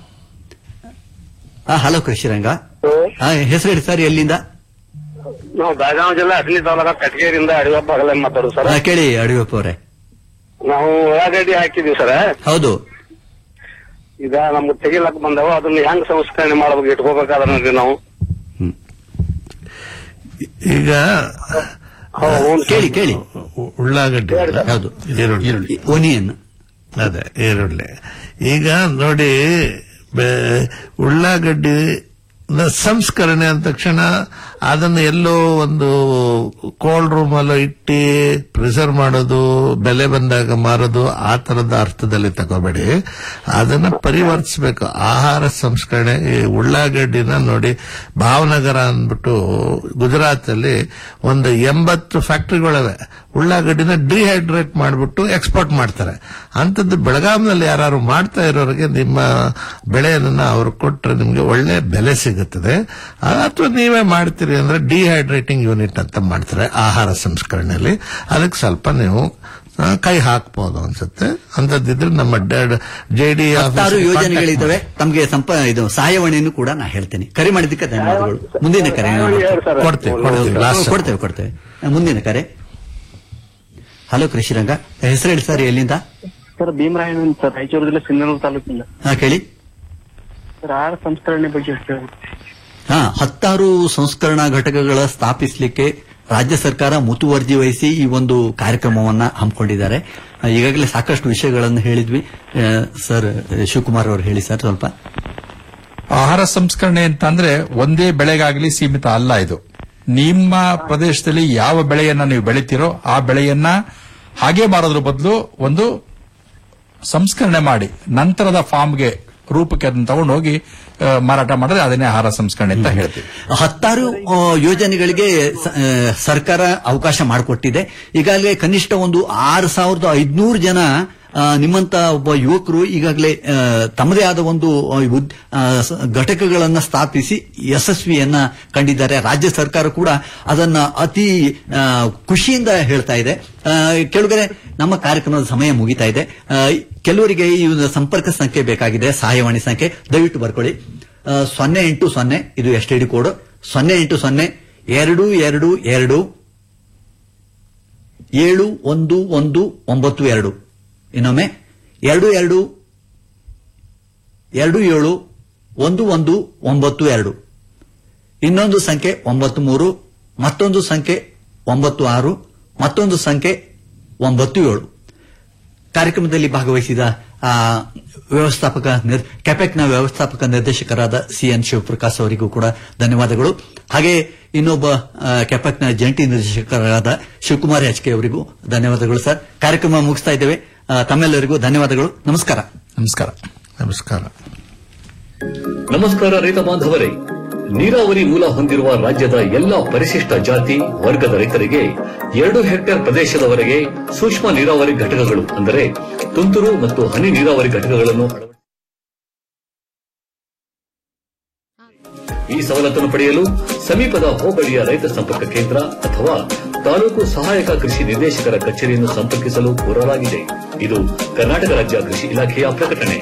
ಹಲೋ ಕೃಷಿರಂಗ ಹೆಸರು ಹೇಳಿ ಸರ್ ಎಲ್ಲಿಂದ ನಾವು ಬೆಳಗಾವಿ ಜಿಲ್ಲೆ ಅಗ್ನಿ ತಾಲೂಕ ಕಟಗೇರಿಯಿಂದ ಅಡಿಯಪ್ಪ ಆಗಲ್ಲ ಮಾತಾಡೋದು ಸರ್ ಆ, ಕೇಳಿ ಅಡಿಯಪ್ಪ ಅವರೇ ನಾವು ಉಳ್ಳಾಗಡ್ಡಿ ಹಾಕಿದೀವಿ ಸರ್ ಹೌದು ಈಗ ನಮ್ಗೆ ತೆಗಿಲಕ್ ಬಂದವ ಅದನ್ನ ಹೆಂಗ್ ಸಂಸ್ಕರಣೆ ಮಾಡ್ಬೇಕು ಇಟ್ಕೋಬೇಕಾದ್ರೆ ನಾವು ಈಗ ಕೇಳಿ ಕೇಳಿ ಉ- ಉಳ್ಳಾಗಡ್ಡಿ ಅಲ್ಲ? ಹೌದು. ಈರುಳ್ಳಿ ಒನಿಯನ್ ಅದೇ ಈರುಳ್ಳಿ ಈಗ ನೋಡಿ ಬೆ- ಉಳ್ಳಾಗಡ್ಡಿ ನ ಸಂಸ್ಕರಣೆ ಅಂದ ತಕ್ಷಣ ಅದನ್ನ ಎಲ್ಲೋ ಒಂದು ಕೋಲ್ಡ್ ರೂಮ್ ಅಲ್ಲೋ ಇಟ್ಟು ಪ್ರಿಸರ್ವ್ ಮಾಡೋದು ಬೆಲೆ ಬಂದಾಗ ಮಾರೋದು ಆ ತರದ ಅರ್ಥದಲ್ಲಿ ತಗೋಬೇಡಿ ಅದನ್ನ ಪರಿವರ್ತಿಸಬೇಕು ಆಹಾರ ಸಂಸ್ಕರಣೆ ಈ ಉಳ್ಳಾಗಡ್ಡಿನ ನೋಡಿ ಭಾವನಗರ ಅಂದ್ಬಿಟ್ಟು ಗುಜರಾತ್ ಅಲ್ಲಿ ಒಂದು ಎಂಬತ್ತು ಫ್ಯಾಕ್ಟರಿಗಳಿವೆ ಉಳ್ಳಾಗಡ್ಡಿನ ಡಿಹೈಡ್ರೇಟ್ ಮಾಡಿಬಿಟ್ಟು ಎಕ್ಸ್ಪೋರ್ಟ್ ಮಾಡ್ತಾರೆ ಅಂಥದ್ದು ಬೆಳಗಾಂನಲ್ಲಿ ಯಾರು ಮಾಡ್ತಾ ಇರೋರಿಗೆ ನಿಮ್ಮ ಬೆಳೆಯನ್ನ ಅವ್ರು ಕೊಟ್ಟರೆ ನಿಮ್ಗೆ ಒಳ್ಳೆ ಬೆಲೆ ಸಿಗುತ್ತದೆ ಅಥವಾ ನೀವೇ ಮಾಡ್ತೀರಿ ಅಂದ್ರೆ ಡಿಹೈಡ್ರೇಟಿಂಗ್ ಯೂನಿಟ್ ಅಂತ ಮಾಡ್ತಾರೆ ಆಹಾರ ಸಂಸ್ಕರಣೆಯಲ್ಲಿ ಅದಕ್ಕೆ ಸ್ವಲ್ಪ ನೀವು ಆ, ಕೈ ಹಾಕ್ಬೋದು ಅನ್ಸುತ್ತೆ ಅಂತದಿದ್ರೆ ನಮ್ಮ ಜೆ ಡಿ ಹತ್ತಾರು ಯೋಜನೆಗಳಿದ್ದಾವೆ ತಮಗೆ ಸಂಪ ಇದು ಸಹಾಯವಾಣಿಯನ್ನು ಕೂಡ ನಾ ಹೇಳ್ತೇನೆ ಕರೆ ಮಾಡಿದ್ದಕ್ಕೆ ಧನ್ಯವಾದಗಳು ಮುಂದಿನ ಕರೆ ಕೊಡ್ತೇವೆ ಕೊಡ್ತೇವೆ ಲಾಸ್ಟ್ ಕೊಡ್ತೇವೆ ಕೊಡ್ತೇವೆ ಮುಂದಿನ ಕರೆ ಹಲೋ ಕೃಷಿರಂಗ ಹೆಸರು ಹೇಳಿ ಸರ್ ಎಲ್ಲಿಂದ ಸರ್ ಭೀಮರಾಯನ್ ಅಂತ ಸರ್ ರಾಯಚೂರು ಜಿಲ್ಲೆ ಸಿಂಧನೂರು ತಾಲೂಕಿಂದ ಹಾ ಕೇಳಿ ಸರ್ ಆಹಾರ ಸಂಸ್ಕರಣೆ ಬಗ್ಗೆ ಹೇಳ್ಬೇಕು. ಹಾ ಹತ್ತಾರು ಸಂಸ್ಕರಣಾ ಘಟಕಗಳ ಸ್ಥಾಪಿಸಲಿಕ್ಕೆ ರಾಜ್ಯ ಸರ್ಕಾರ ಮುತುವರ್ಜಿ ವಹಿಸಿ ಈ ಒಂದು ಕಾರ್ಯಕ್ರಮವನ್ನ ಹಮ್ಮಿಕೊಂಡಿದ್ದಾರೆ ಆ, ಈಗಾಗಲೇ ಸಾಕಷ್ಟು ವಿಷಯಗಳನ್ನು ಹೇಳಿದ್ವಿ ಆ, ಸರ್ ಶಿವಕುಮಾರ್ ಅವರು ಹೇಳಿ ಸರ್ ಸ್ವಲ್ಪ ಆಹಾರ ಸಂಸ್ಕರಣೆ ಅಂತಂದ್ರೆ ಒಂದೇ ಬೆಳೆಗಾಗಲಿ ಸೀಮಿತ ಅಲ್ಲ ಇದು ನಿಮ್ಮ ಪ್ರದೇಶದಲ್ಲಿ ಯಾವ ಬೆಳೆಯನ್ನ ನೀವು ಬೆಳಿತೀರೋ ಆ ಬೆಳೆಯನ್ನ ಹಾಗೆ ಮಾರೋದ್ರ ಬದಲು ಒಂದು ಸಂಸ್ಕರಣೆ ಮಾಡಿ ನಂತರದ ಫಾರ್ಮ್ಗೆ ರೂಪಕ್ಕೆ ಅದನ್ನ ತಗೊಂಡೋಗಿ ಆ, ಮಾರಾಟ ಮಾಡಿದ್ರೆ ಅದನ್ನೇ ಆಹಾರ ಸಂಸ್ಕರಣೆ ಅಂತ ಹೇಳ್ತೀವಿ ಹತ್ತಾರು ಆ, ಯೋಜನೆಗಳಿಗೆ ಸ- ಆ, ಸರ್ಕಾರ ಅವಕಾಶ ಮಾಡಿಕೊಟ್ಟಿದೆ ಈಗಾಗಲೇ ಕನಿಷ್ಠ ಒಂದು ಆರು ಸಾವಿರದ ಐದುನೂರು ಜನ ಆ, ನಿಮ್ಮಂತ ಒಬ್ಬ ಯುವಕರು ಈಗಾಗಲೇ ಆ, ತಮ್ಮದೇ ಆದ ಒಂದು ಆ, ಉದ್- ಆ, ಸ- ಘಟಕಗಳನ್ನ ಸ್ಥಾಪಿಸಿ ಯಶಸ್ವಿಯನ್ನ ಕಂಡಿದ್ದಾರೆ ರಾಜ್ಯ ಸರ್ಕಾರ ಕೂಡ ಅದನ್ನ ಅತಿ ಆ, ಖುಷಿಯಿಂದ ಹೇಳ್ತಾ ಇದೆ ಆ, ಕೆಳಗಡೆ ನಮ್ಮ ಕಾರ್ಯಕ್ರಮದ ಸಮಯ ಮುಗಿತಾ ಇದೆ ಆ, ಕೆಲವರಿಗೆ ಈ ಒಂದು ಸಂಪರ್ಕ ಸಂಖ್ಯೆ ಬೇಕಾಗಿದೆ ಸಹಾಯವಾಣಿ ಸಂಖ್ಯೆ ದಯವಿಟ್ಟು ಬರ್ಕೊಳ್ಳಿ ಆ, ಸೊನ್ನೆ ಎಂಟು ಸೊನ್ನೆ ಇದು ಎಸ್ ಟಿ ಡಿ ಕೋಡ್ ಸೊನ್ನೆ ಎಂಟು ಸೊನ್ನೆ ಎರಡು ಎರಡು ಎರಡು ಏಳು ಒಂದು ಒಂದು ಒಂಬತ್ತು ಎರಡು ಇನ್ನೊಮ್ಮೆ ಎರಡು ಎರಡು ಎರಡು ಏಳು ಒಂದು ಒಂದು ಒಂಬತ್ತು ಎರಡು ಇನ್ನೊಂದು ಸಂಖ್ಯೆ ಒಂಬತ್ತು ಮೂರು ಮತ್ತೊಂದು ಸಂಖ್ಯೆ ಒಂಬತ್ತು ಆರು ಮತ್ತೊಂದು ಸಂಖ್ಯೆ ಒಂಬತ್ತು ಏಳು ಕಾರ್ಯಕ್ರಮದಲ್ಲಿ ಭಾಗವಹಿಸಿದ ಆ, ವ್ಯವಸ್ಥಾಪಕ ನಿರ್- ಕೆಪೆಕ್ನ ವ್ಯವಸ್ಥಾಪಕ ನಿರ್ದೇಶಕರಾದ ಸಿಎನ್ ಶಿವಪ್ರಕಾಶ್ ಅವರಿಗೂ ಕೂಡ ಧನ್ಯವಾದಗಳು ಹಾಗೆ ಇನ್ನೊಬ್ಬ ಆ, ಕೆಪೆಕ್ನ ಜಂಟಿ ನಿರ್ದೇಶಕರಾದ ಶಿವಕುಮಾರ್ ಎಚ್ ಕೆ ಅವರಿಗೂ ಧನ್ಯವಾದಗಳು ಸರ್ ಕಾರ್ಯಕ್ರಮ ಮುಗಿಸ್ತಾ ಇದ್ದೇವೆ ಆ, ತಮ್ಮೆಲ್ಲರಿಗೂ ಧನ್ಯವಾದಗಳು ನಮಸ್ಕಾರ ನಮಸ್ಕಾರ ನಮಸ್ಕಾರ ನಮಸ್ಕಾರ ರೈತ ಬಾಂಧವರೇ ನೀರಾವರಿ ಮೂಲ ಹೊಂದಿರುವ ರಾಜ್ಯದ ಎಲ್ಲಾ ಪರಿಶಿಷ್ಟ ಜಾತಿ ವರ್ಗದ ರೈತರಿಗೆ ಎರಡು ಹೆಕ್ಟೇರ್ ಪ್ರದೇಶದವರೆಗೆ ಸೂಕ್ಷ್ಮ ನೀರಾವರಿ ಘಟಕಗಳು ಅಂದರೆ ತುಂತುರು ಮತ್ತು ಹನಿ ನೀರಾವರಿ ಘಟಕಗಳನ್ನು ಅಳವಡಿಸಿ- ಈ ಸವಲತ್ತನ್ನು ಪಡೆಯಲು ಸಮೀಪದ ಹೋಬಳಿಯ ರೈತ ಸಂಪರ್ಕ ಕೇಂದ್ರ ಅಥವಾ ತಾಲೂಕು ಸಹಾಯಕ ಕೃಷಿ ನಿರ್ದೇಶಕರ ಕಚೇರಿಯನ್ನು ಸಂಪರ್ಕಿಸಲು ಕೋರಲಾಗಿದೆ ಇದು ಕರ್ನಾಟಕ ರಾಜ್ಯ ಕೃಷಿ ಇಲಾಖೆಯ ಪ್ರಕಟಣೆ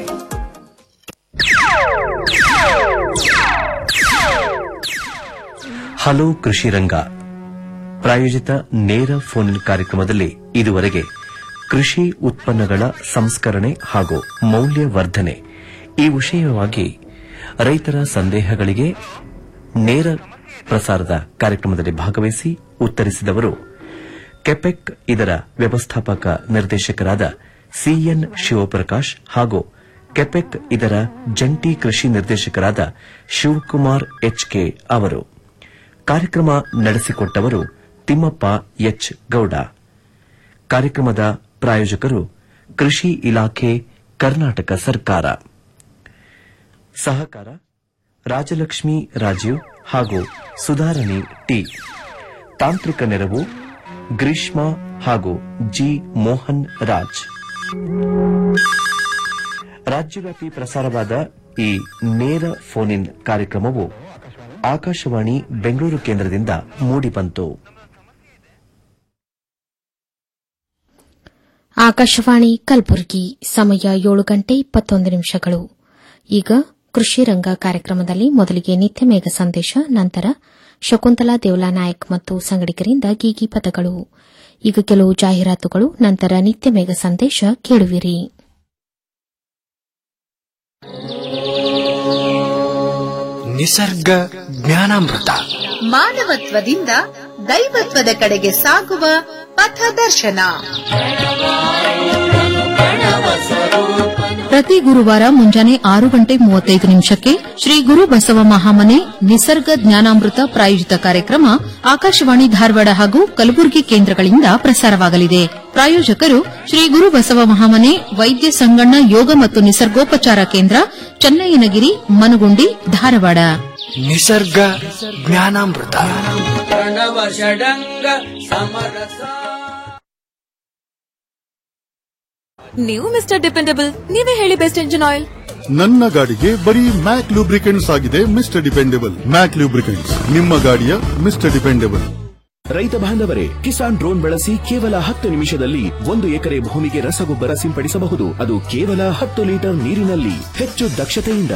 ಹಲೋ ಕೃಷಿ ರಂಗ ಪ್ರಾಯೋಜಿತ ನೇರ ಫೋನ್ ಇನ್ ಕಾರ್ಯಕ್ರಮದಲ್ಲಿ ಇದುವರೆಗೆ ಕೃಷಿ ಉತ್ಪನ್ನಗಳ ಸಂಸ್ಕರಣೆ ಹಾಗೂ ಮೌಲ್ಯವರ್ಧನೆ ಈ ವಿಷಯವಾಗಿ ರೈತರ ಸಂದೇಹಗಳಿಗೆ ನೇರ ಪ್ರಸಾರದ ಕಾರ್ಯಕ್ರಮದಲ್ಲಿ ಭಾಗವಹಿಸಿ ಉತ್ತರಿಸಿದವರು ಕೆಪೆಕ್ ಇದರ ವ್ಯವಸ್ಥಾಪಕ ನಿರ್ದೇಶಕರಾದ ಸಿಎನ್ ಶಿವಪ್ರಕಾಶ್ ಹಾಗೂ ಕೆಪೆಕ್ ಇದರ ಜಂಟಿ ಕೃಷಿ ನಿರ್ದೇಶಕರಾದ ಶಿವಕುಮಾರ್ ಎಚ್ಕೆ ಅವರು ಕಾರ್ಯಕ್ರಮ ನಡೆಸಿಕೊಟ್ಟವರು ತಿಮ್ಮಪ್ಪ ಎಚ್ ಗೌಡ ಕಾರ್ಯಕ್ರಮದ ಪ್ರಾಯೋಜಕರು ಕೃಷಿ ಇಲಾಖೆ ಕರ್ನಾಟಕ ಸರ್ಕಾರ ಸಹಕಾರ ರಾಜಲಕ್ಷ್ಮಿ ರಾಜೀವ್ ಹಾಗೂ ಸುಧಾರಣಿ ಟಿ ತಾಂತ್ರಿಕ ನೆರವು ಗ್ರೀಷ್ಮ ಹಾಗೂ ಜಿ ಮೋಹನ್ ರಾಜ್ ರಾಜ್ಯವ್ಯಾಪಿ ಪ್ರಸಾರವಾದ ಈ ನೇರ ಫೋನ್ ಇನ್ ಕಾರ್ಯಕ್ರಮವು ಆಕಾಶವಾಣಿ ಬೆಂಗಳೂರು ಕೇಂದ್ರದಿಂದ ಮೂಡಿಬಂತು ಆಕಾಶವಾಣಿ ಕಲಬುರಗಿ ಸಮಯ ಏಳು ಗಂಟೆ ಇಪ್ಪತ್ತೊಂದು ನಿಮಿಷಗಳು ಈಗ ಕೃಷಿ ರಂಗ ಕಾರ್ಯಕ್ರಮದಲ್ಲಿ ಮೊದಲಿಗೆ ನಿತ್ಯ ಮೇಘ ಸಂದೇಶ ನಂತರ ಶಕುಂತಲಾ ದೇವಲಾ ನಾಯಕ್ ಮತ್ತು ಸಂಗಡಿಗರಿಂದ ಗೀಗಿ ಪದಗಳು ಈಗ ಕೆಲವು ಜಾಹೀರಾತುಗಳು ನಂತರ ನಿತ್ಯ ಮೇಘ ಸಂದೇಶ ಕೇಳುವಿರಿ ನಿಸರ್ಗ ಜ್ಞಾನಾಮೃತ ಮಾನವತ್ವದಿಂದ ದೈವತ್ವದ ಕಡೆಗೆ ಸಾಗುವ ಪಥದರ್ಶನ ಪ್ರತಿ ಗುರುವಾರ ಮುಂಜಾನೆ ಆರು ಗಂಟೆ ಮೂವತ್ತೈದು ನಿಮಿಷಕ್ಕೆ ಶ್ರೀ ಗುರು ಬಸವ ಮಹಾಮನೆ ನಿಸರ್ಗ ಜ್ಞಾನಾಮೃತ ಪ್ರಾಯೋಜಿತ ಕಾರ್ಯಕ್ರಮ ಆಕಾಶವಾಣಿ ಧಾರವಾಡ ಹಾಗೂ ಕಲಬುರಗಿ ಕೇಂದ್ರಗಳಿಂದ ಪ್ರಸಾರವಾಗಲಿದೆ ಪ್ರಾಯೋಜಕರು ಶ್ರೀ ಗುರು ಬಸವ ಮಹಾಮನೆ ವೈದ್ಯ ಸಂಗಣ್ಣ ಯೋಗ ಮತ್ತು ನಿಸರ್ಗೋಪಚಾರ ಕೇಂದ್ರ ಚನ್ನಯ್ಯನಗಿರಿ ಮನಗುಂಡಿ ಧಾರವಾಡ ನಿಸರ್ಗ ಜ್ಞಾನಾಮೃತ ಪ್ರಣವ ಷಡಂಗ ಸಮರಸ ನೀವು ಮಿಸ್ಟರ್ ಡಿಪೆಂಡಬಲ್ ನೀವೇ ಹೇಳಿ ಬೆಸ್ಟ್ ಇಂಜಿನ್ ಆಯಿಲ್ ನನ್ನ ಗಾಡಿಗೆ ಬರೀ ಮ್ಯಾಕ್ ಲೂಬ್ರಿಕೆಂಟ್ಸ್ ಆಗಿದೆ ಮಿಸ್ಟರ್ ಡಿಪೆಂಡೆಬಲ್ ಮ್ಯಾಕ್ ಲೂಬ್ರಿಕೆಂಟ್ಸ್ ನಿಮ್ಮ ಗಾಡಿಯ ಮಿಸ್ಟರ್ ಡಿಪೆಂಡೆಬಲ್ ರೈತ ಬಾಂಧವರೇ ಕಿಸಾನ್ ಡ್ರೋನ್ ಬಳಸಿ ಕೇವಲ ಹತ್ತು ನಿಮಿಷದಲ್ಲಿ ಒಂದು ಎಕರೆ ಭೂಮಿಗೆ ರಸಗೊಬ್ಬರ ಸಿಂಪಡಿಸಬಹುದು ಅದು ಕೇವಲ ಹತ್ತು ಲೀಟರ್ ನೀರಿನಲ್ಲಿ ಹೆಚ್ಚು ದಕ್ಷತೆಯಿಂದ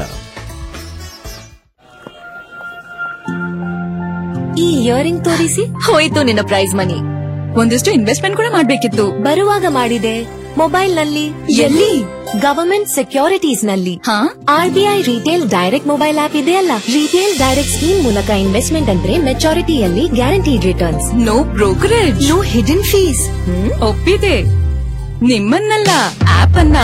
ಈ ಇಯರಿಂಗ್ ತೋರಿಸಿ ಹೋಯ್ತು ನಿನ್ನ ಪ್ರೈಸ್ ಮನಿ ಒಂದಿಷ್ಟು ಇನ್ವೆಸ್ಟ್ಮೆಂಟ್ ಕೂಡ ಮಾಡ್ಬೇಕಿತ್ತು ಬರುವಾಗ ಮಾಡಿದೆ ಮೊಬೈಲ್ ನಲ್ಲಿ ಎಲ್ಲಿ ಗವರ್ಮೆಂಟ್ ಸೆಕ್ಯೂರಿಟೀಸ್ ನಲ್ಲಿ RBI retail direct mobile app ಇದೆಯಲ್ಲ ರಿಟೇಲ್ ಡೈರೆಕ್ಟ್ ಸ್ಕೀಮ್ ಮೂಲಕ ಇನ್ವೆಸ್ಟ್ಮೆಂಟ್ ಅಂದ್ರೆ ಮೆಚಾರಿಟಿಯಲ್ಲಿ guaranteed returns no brokerage no hidden fees ಒಪ್ಪಿದೆ ನಿಮ್ಮನ್ನಲ್ಲ ಆಪ್ ಅನ್ನ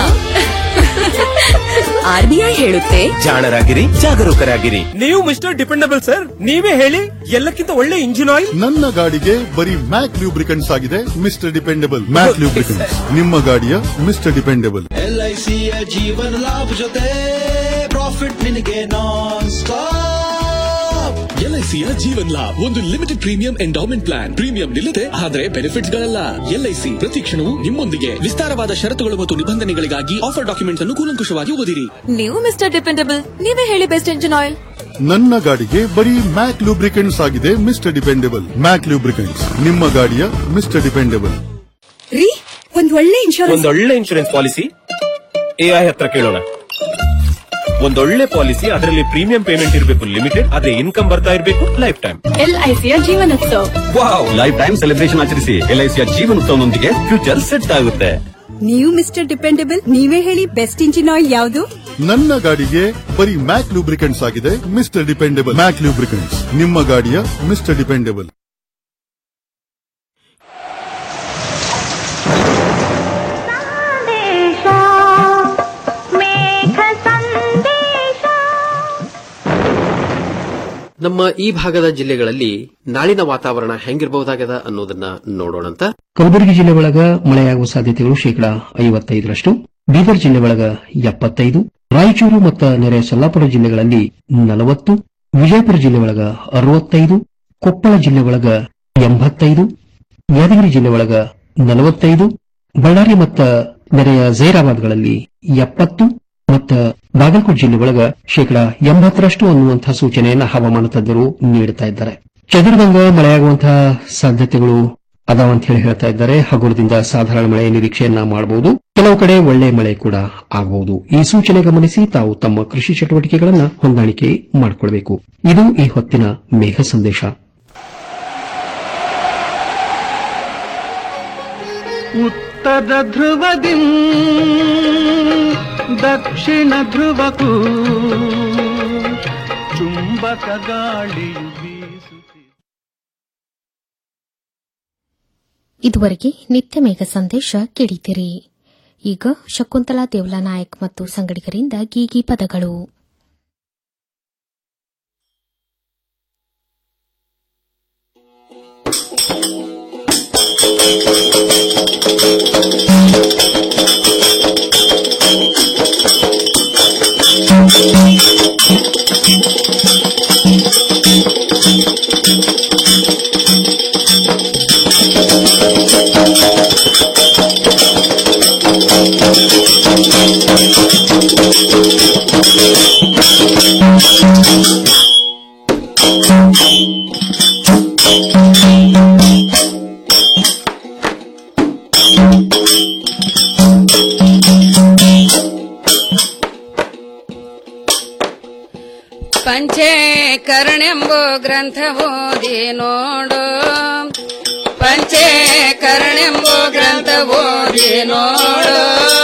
ಆರ್ಬಿಐ ಹೇಳುತ್ತೆ ಜಾಣರಾಗಿರಿ ಜಾಗರೂಕರಾಗಿರಿ ನೀವು ಮಿಸ್ಟರ್ ಡಿಪೆಂಡಬಲ್ ಸರ್ ನೀವೇ ಹೇಳಿ ಎಲ್ಲಕ್ಕಿಂತ ಒಳ್ಳೆ ಇಂಜಿನ್ ಆಯಿಲ್ ನನ್ನ ಗಾಡಿಗೆ ಬರೀ ಮ್ಯಾಕ್ ಲೂಬ್ರಿಕೆಂಟ್ಸ್ ಆಗಿದೆ ಮಿಸ್ಟರ್ ಡಿಪೆಂಡೆಬಲ್ ಮ್ಯಾಕ್ ಲೂಬ್ರಿಕೆಂಟ್ಸ್ ನಿಮ್ಮ ಗಾಡಿಯ ಮಿಸ್ಟರ್ ಡಿಪೆಂಡೆಬಲ್ ಎಲ್ ಐ ಎಲ್ಐಸಿಯ ಜೀವನ ಲಾಭ ಜೊತೆ ಪ್ರಾಫಿಟ್ ನಿನಗೆ ನಾನ್ ಸ್ಟಾಪ್ ಎಲ್ಐಸಿಯ ಜೀವನ್ ಲಾಭ್ ಒಂದು limited premium endowment plan premium ನಿಲ್ಲದೆ ಆದರೆ ಬೆನಿಫಿಟ್ಸ್ ಗಳಲ್ಲ ಎಲ್ಐಸಿ ಪ್ರತಿ ಕ್ಷಣವೂ ನಿಮ್ಮೊಂದಿಗೆ ವಿಸ್ತಾರವಾದ ಷರತ್ತುಗಳು ಮತ್ತು ನಿಬಂಧನೆಗಳಿಗಾಗಿ ಆಫರ್ ಡಾಕ್ಯುಮೆಂಟ್ಸ್ ಅನ್ನು ಕೂಲಂಕುಷವಾಗಿ ಓದಿರಿ ನೀವು ಮಿಸ್ಟರ್ ಡಿಪೆಂಡಬಲ್ ನೀವೇ ಹೇಳಿ ಬೆಸ್ಟ್ ಇಂಜಿನ್ ಆಯಿಲ್ ನನ್ನ ಗಾಡಿಗೆ ಬರೀ ಮ್ಯಾಕ್ ಲೂಬ್ರಿಕೆಂಟ್ಸ್ ಆಗಿದೆ ಮಿಸ್ಟರ್ ಡಿಪೆಂಡೆಬಲ್ ಮ್ಯಾಕ್ ಲೂಬ್ರಿಕೆಂಟ್ಸ್ ನಿಮ್ಮ ಗಾಡಿಯ ಮಿಸ್ಟರ್ ಡಿಪೆಂಡೆಬಲ್ ರೀ ಒಂದ್ ಒಳ್ಳೆ ಇನ್ಶೂರೆನ್ಸ್ ಒಂದೊಳ್ಳೆ ಇನ್ಶೂರೆನ್ಸ್ ಪಾಲಿಸಿ ಎಐ ಹತ್ರ ಕೇಳೋಣ ಒಂದೊಳ್ಳೆ ಪಾಲಿಸಿ ಅದರಲ್ಲಿ ಪ್ರೀಮಿಯಂ ಪೇಮೆಂಟ್ ಇರಬೇಕು ಲಿಮಿಟೆಡ್ ಆದ್ರೆ ಇನ್ಕಮ್ ಬರ್ತಾ ಇರಬೇಕು ಲೈಫ್ ಟೈಮ್ ಎಲ್ಐಸಿಯ Jeevanotsava wow life time celebration ಆಚರಿಸಿ ಎಲ್ಐಸಿಯ ಜೀವನೋತ್ಸವನೊಂದಿಗೆ ಫ್ಯೂಚರ್ ಸೆಟ್ ಆಗುತ್ತೆ ನೀವು ಮಿಸ್ಟರ್ ಡಿಪೆಂಡಬಲ್ ನೀವೇ ಹೇಳಿ ಬೆಸ್ಟ್ ಇಂಜಿನ್ ಆಯಿಲ್ ಯಾವುದು ನನ್ನ ಗಾಡಿಗೆ ಬರೀ ಮ್ಯಾಕ್ ಲೂಬ್ರಿಕೆಂಟ್ಸ್ ಆಗಿದೆ ಮಿಸ್ಟರ್ ಡಿಪೆಂಡೆಬಲ್ ಮ್ಯಾಕ್ ಲೂಬ್ರಿಕೆಂಟ್ಸ್ ನಿಮ್ಮ ಗಾಡಿಯ ಮಿಸ್ಟರ್ ಡಿಪೆಂಡೆಬಲ್ ನಮ್ಮ ಈ ಭಾಗದ ಜಿಲ್ಲೆಗಳಲ್ಲಿ ನಾಳಿನ ವಾತಾವರಣ ಹೆಂಗಿರಬಹುದಾಗದ ಅನ್ನೋದನ್ನ ನೋಡೋಣಂತ ಕಲಬುರಗಿ ಜಿಲ್ಲೆ ಒಳಗ ಮಳೆಯಾಗುವ ಸಾಧ್ಯತೆಗಳು ಶೇಕಡಾ ಐವತ್ತೈದರಷ್ಟು ಬೀದರ್ ಜಿಲ್ಲೆ ಒಳಗ ಎಪ್ಪತ್ತೈದು ರಾಯಚೂರು ಮತ್ತು ನೆರೆ ಸೊಲ್ಲಾಪುರ ಜಿಲ್ಲೆಗಳಲ್ಲಿ ನಲವತ್ತು ವಿಜಯಪುರ ಜಿಲ್ಲೆ ಒಳಗ ಅರವತ್ತೈದು ಕೊಪ್ಪಳ ಜಿಲ್ಲೆ ಒಳಗ ಎಂಬತ್ತೈದು ಯಾದಗಿರಿ ಜಿಲ್ಲೆ ಒಳಗ ನಲವತ್ತೈದು ಬಳ್ಳಾರಿ ಮತ್ತು ನೆರೆಯ ಜೈರಾಬಾದ್ಗಳಲ್ಲಿ ಎಪ್ಪತ್ತು ಮತ್ತು ಬಾಗಲಕೋಟೆ ಜಿಲ್ಲೆ ಒಳಗ ಶೇಕಡಾ ಎಂಬತ್ತರಷ್ಟು ಅನ್ನುವಂತಹ ಸೂಚನೆಯನ್ನ ಹವಾಮಾನ ತಜ್ಞರು ನೀಡುತ್ತಾ ಇದ್ದಾರೆ ಚದುರದಂಗ ಮಳೆಯಾಗುವಂತಹ ಸಾಧ್ಯತೆಗಳು ಅದಾವ ಅಂತ ಹೇಳಿ ಹೇಳ್ತಾ ಇದ್ದಾರೆ ಹಗುರದಿಂದ ಸಾಧಾರಣ ಮಳೆ ನಿರೀಕ್ಷೆಯನ್ನ ಮಾಡಬಹುದು ಕೆಲವು ಕಡೆ ಒಳ್ಳೆ ಮಳೆ ಕೂಡ ಆಗಬಹುದು ಈ ಸೂಚನೆ ಗಮನಿಸಿ ತಾವು ತಮ್ಮ ಕೃಷಿ ಚಟುವಟಿಕೆಗಳನ್ನ ಹೊಂದಾಣಿಕೆ ಮಾಡಿಕೊಳ್ಬೇಕು ಇದು ಈ ಹೊತ್ತಿನ ಮೇಘ ಸಂದೇಶ ಉತ್ತರ ಧ್ರುವದಿ ದಕ್ಷಿಣ ಧ್ರುವಕ್ಕೂ ಚುಂಬಕ ಗಾಳಿಯು ಬೀಸುತ್ತಿದೆ ಇದುವರೆಗೆ ನಿತ್ಯ ಮೇಘ ಸಂದೇಶ ಕೇಳಿದಿರಿ ಈಗ ಶಕುಂತಲಾ ದೇವ್ಲಾ ನಾಯಕ್ ಮತ್ತು ಸಂಗಡಿಗರಿಂದ ಗೀಗಿ ಪದಗಳು ಪಂಚೇಕರಣೆಂಬ ಗ್ರಂಥ ಓದಿ ನೋಡು ಪಂಚೇಕರಣೆಂಬ ಗ್ರಂಥ ಓದಿ ನೋಡು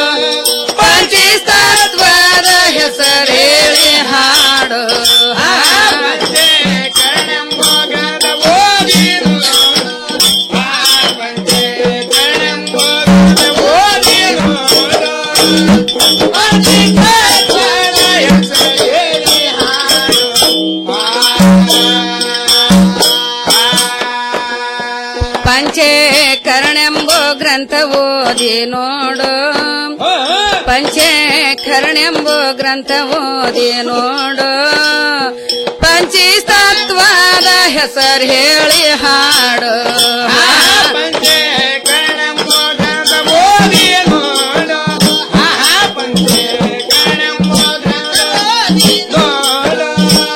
ಪಂಚತತ್ವದ ಹೆಸರೇಳಿ ಹಾಡು ಆ ಪಂಚೇಕರಣೆಂಬ ಗ್ರಂಥ ಓದಿ ನೋಡು. ಆ ಪಂಚೇಕರಣೆಂಬ ಗ್ರಂಥ ಓದಿ ನೋಡು. ಪಂಚತತ್ವದ ಹೆಸರೇಳಿ ಹಾಡು ಪಂಚೇಕರಣೆಂಬ ಗ್ರಂಥ ಓದಿ ನೋಡು ಪಂಚೇಕರಣೆಂಬ ಗ್ರಂಥ ಓದಿ ನೋಡು ಪಂಚತತ್ವದ ಹೆಸರು ಹೇಳಿ ಹಾಡು ಪಂಚೇಕರಣೆಂಬ ಗ್ರಂಥ ಓದಿ ನೋಡು ಪಂಚೇಕರಣೆಂಬ ಗ್ರಂಥ ಓದಿ ನೋಡು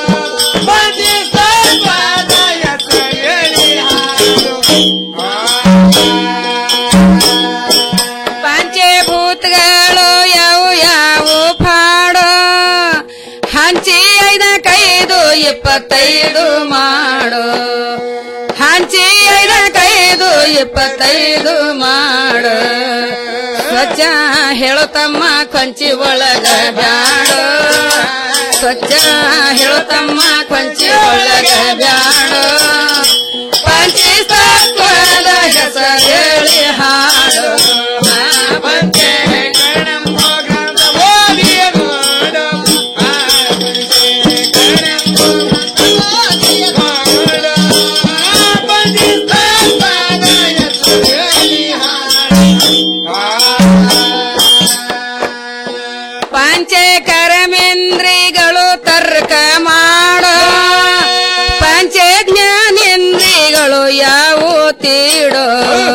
ಪಂಚತತ್ವದ ಹೆಸರು ಹೇಳಿ ಹಾಡು ಪಂಚಭೂತಗಳು ಯಾವು ಯಾವು ಪಾಡೋ ಹಂಚಿ ಐದ ಕೈದು ಇಪ್ಪತ್ತೈದು ಮಾಡು ಹಂಚಿ ಐದ ಕೈದು ಇಪ್ಪತ್ತೈದು ಮಾಡು ಸ್ವಚ್ಛ ಹೇಳುತ್ತಮ್ಮ ಕೊಂಚಿ ಒಳಗ ಬ್ಯಾಡು ಸ್ವಚ್ಛ ಹೇಳುತ್ತಮ್ಮ ಕೊಂಚಿ ಒಳಗ ಬ್ಯಾಡು ಪಂಚತತ್ವದ ಹೆಸರು ಹೇಳಿ ಹಾಡು ಪಂಚೇಕರಣೆಂಬ ಗ್ರಂಥ ಓದಿ ನೋಡು. ಆ ಪಂಚೇಕರಣೆಂಬ ಗ್ರಂಥ ಓದಿ ನೋಡು. ಆ ಪಂಚತತ್ವದ ಹೆಸರು ಹೇಳಿ ಹಾಡು. ತೀಡೋ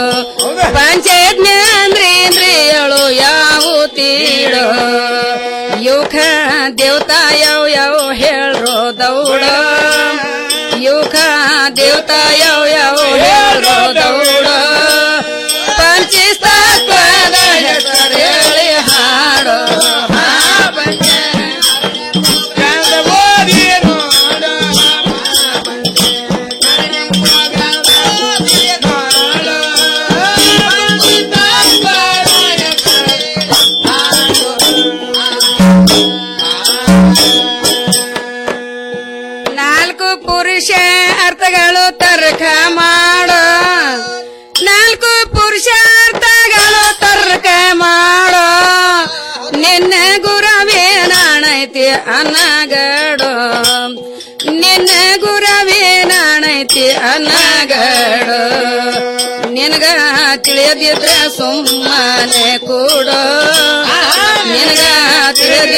ಪಂಚೇಜ್ಞಾಂದ್ರೇಂದ್ರಿಯಳು ಯಾವ ತೀಡೋ ಯುಖ ದೇವತಾ ಯಾವ ಯಾವ ಹೇಳ್ರೋ ದೌಡ ಯುಖ ದೇವತಾ ಯಾವ ಯಾವ ಹೇಳ್ರೋ ದೌಡ ಪಂಚಸ್ತತ್ವದ ಹೆಸರು ಹೇಳಿ ಹಾಡೋ ಹಾ ಪಂಚ ನಾಲ್ಕು ಪುರುಷ ಅರ್ಥಗಳು ತರ್ಕ ಮಾಡೋ ನಾಲ್ಕು ಪುರುಷಾರ್ಥಗಳು ತರ್ಕ ಮಾಡೋ ನಿನ್ನ ಗುರವೇ ನಾಣೈತಿ ಅನ್ನಗಡೋ ನಿನ್ನ ಗುರವೇ ನಾಣೈತಿ ಅನ್ನಗಡೋ ನಿನಗ ತಿಳಿಯದಿದ್ರ ಸುಮ್ಮನೆ ಕೂಡೋ ನಿನಗ ತಿಳಿಯದಿ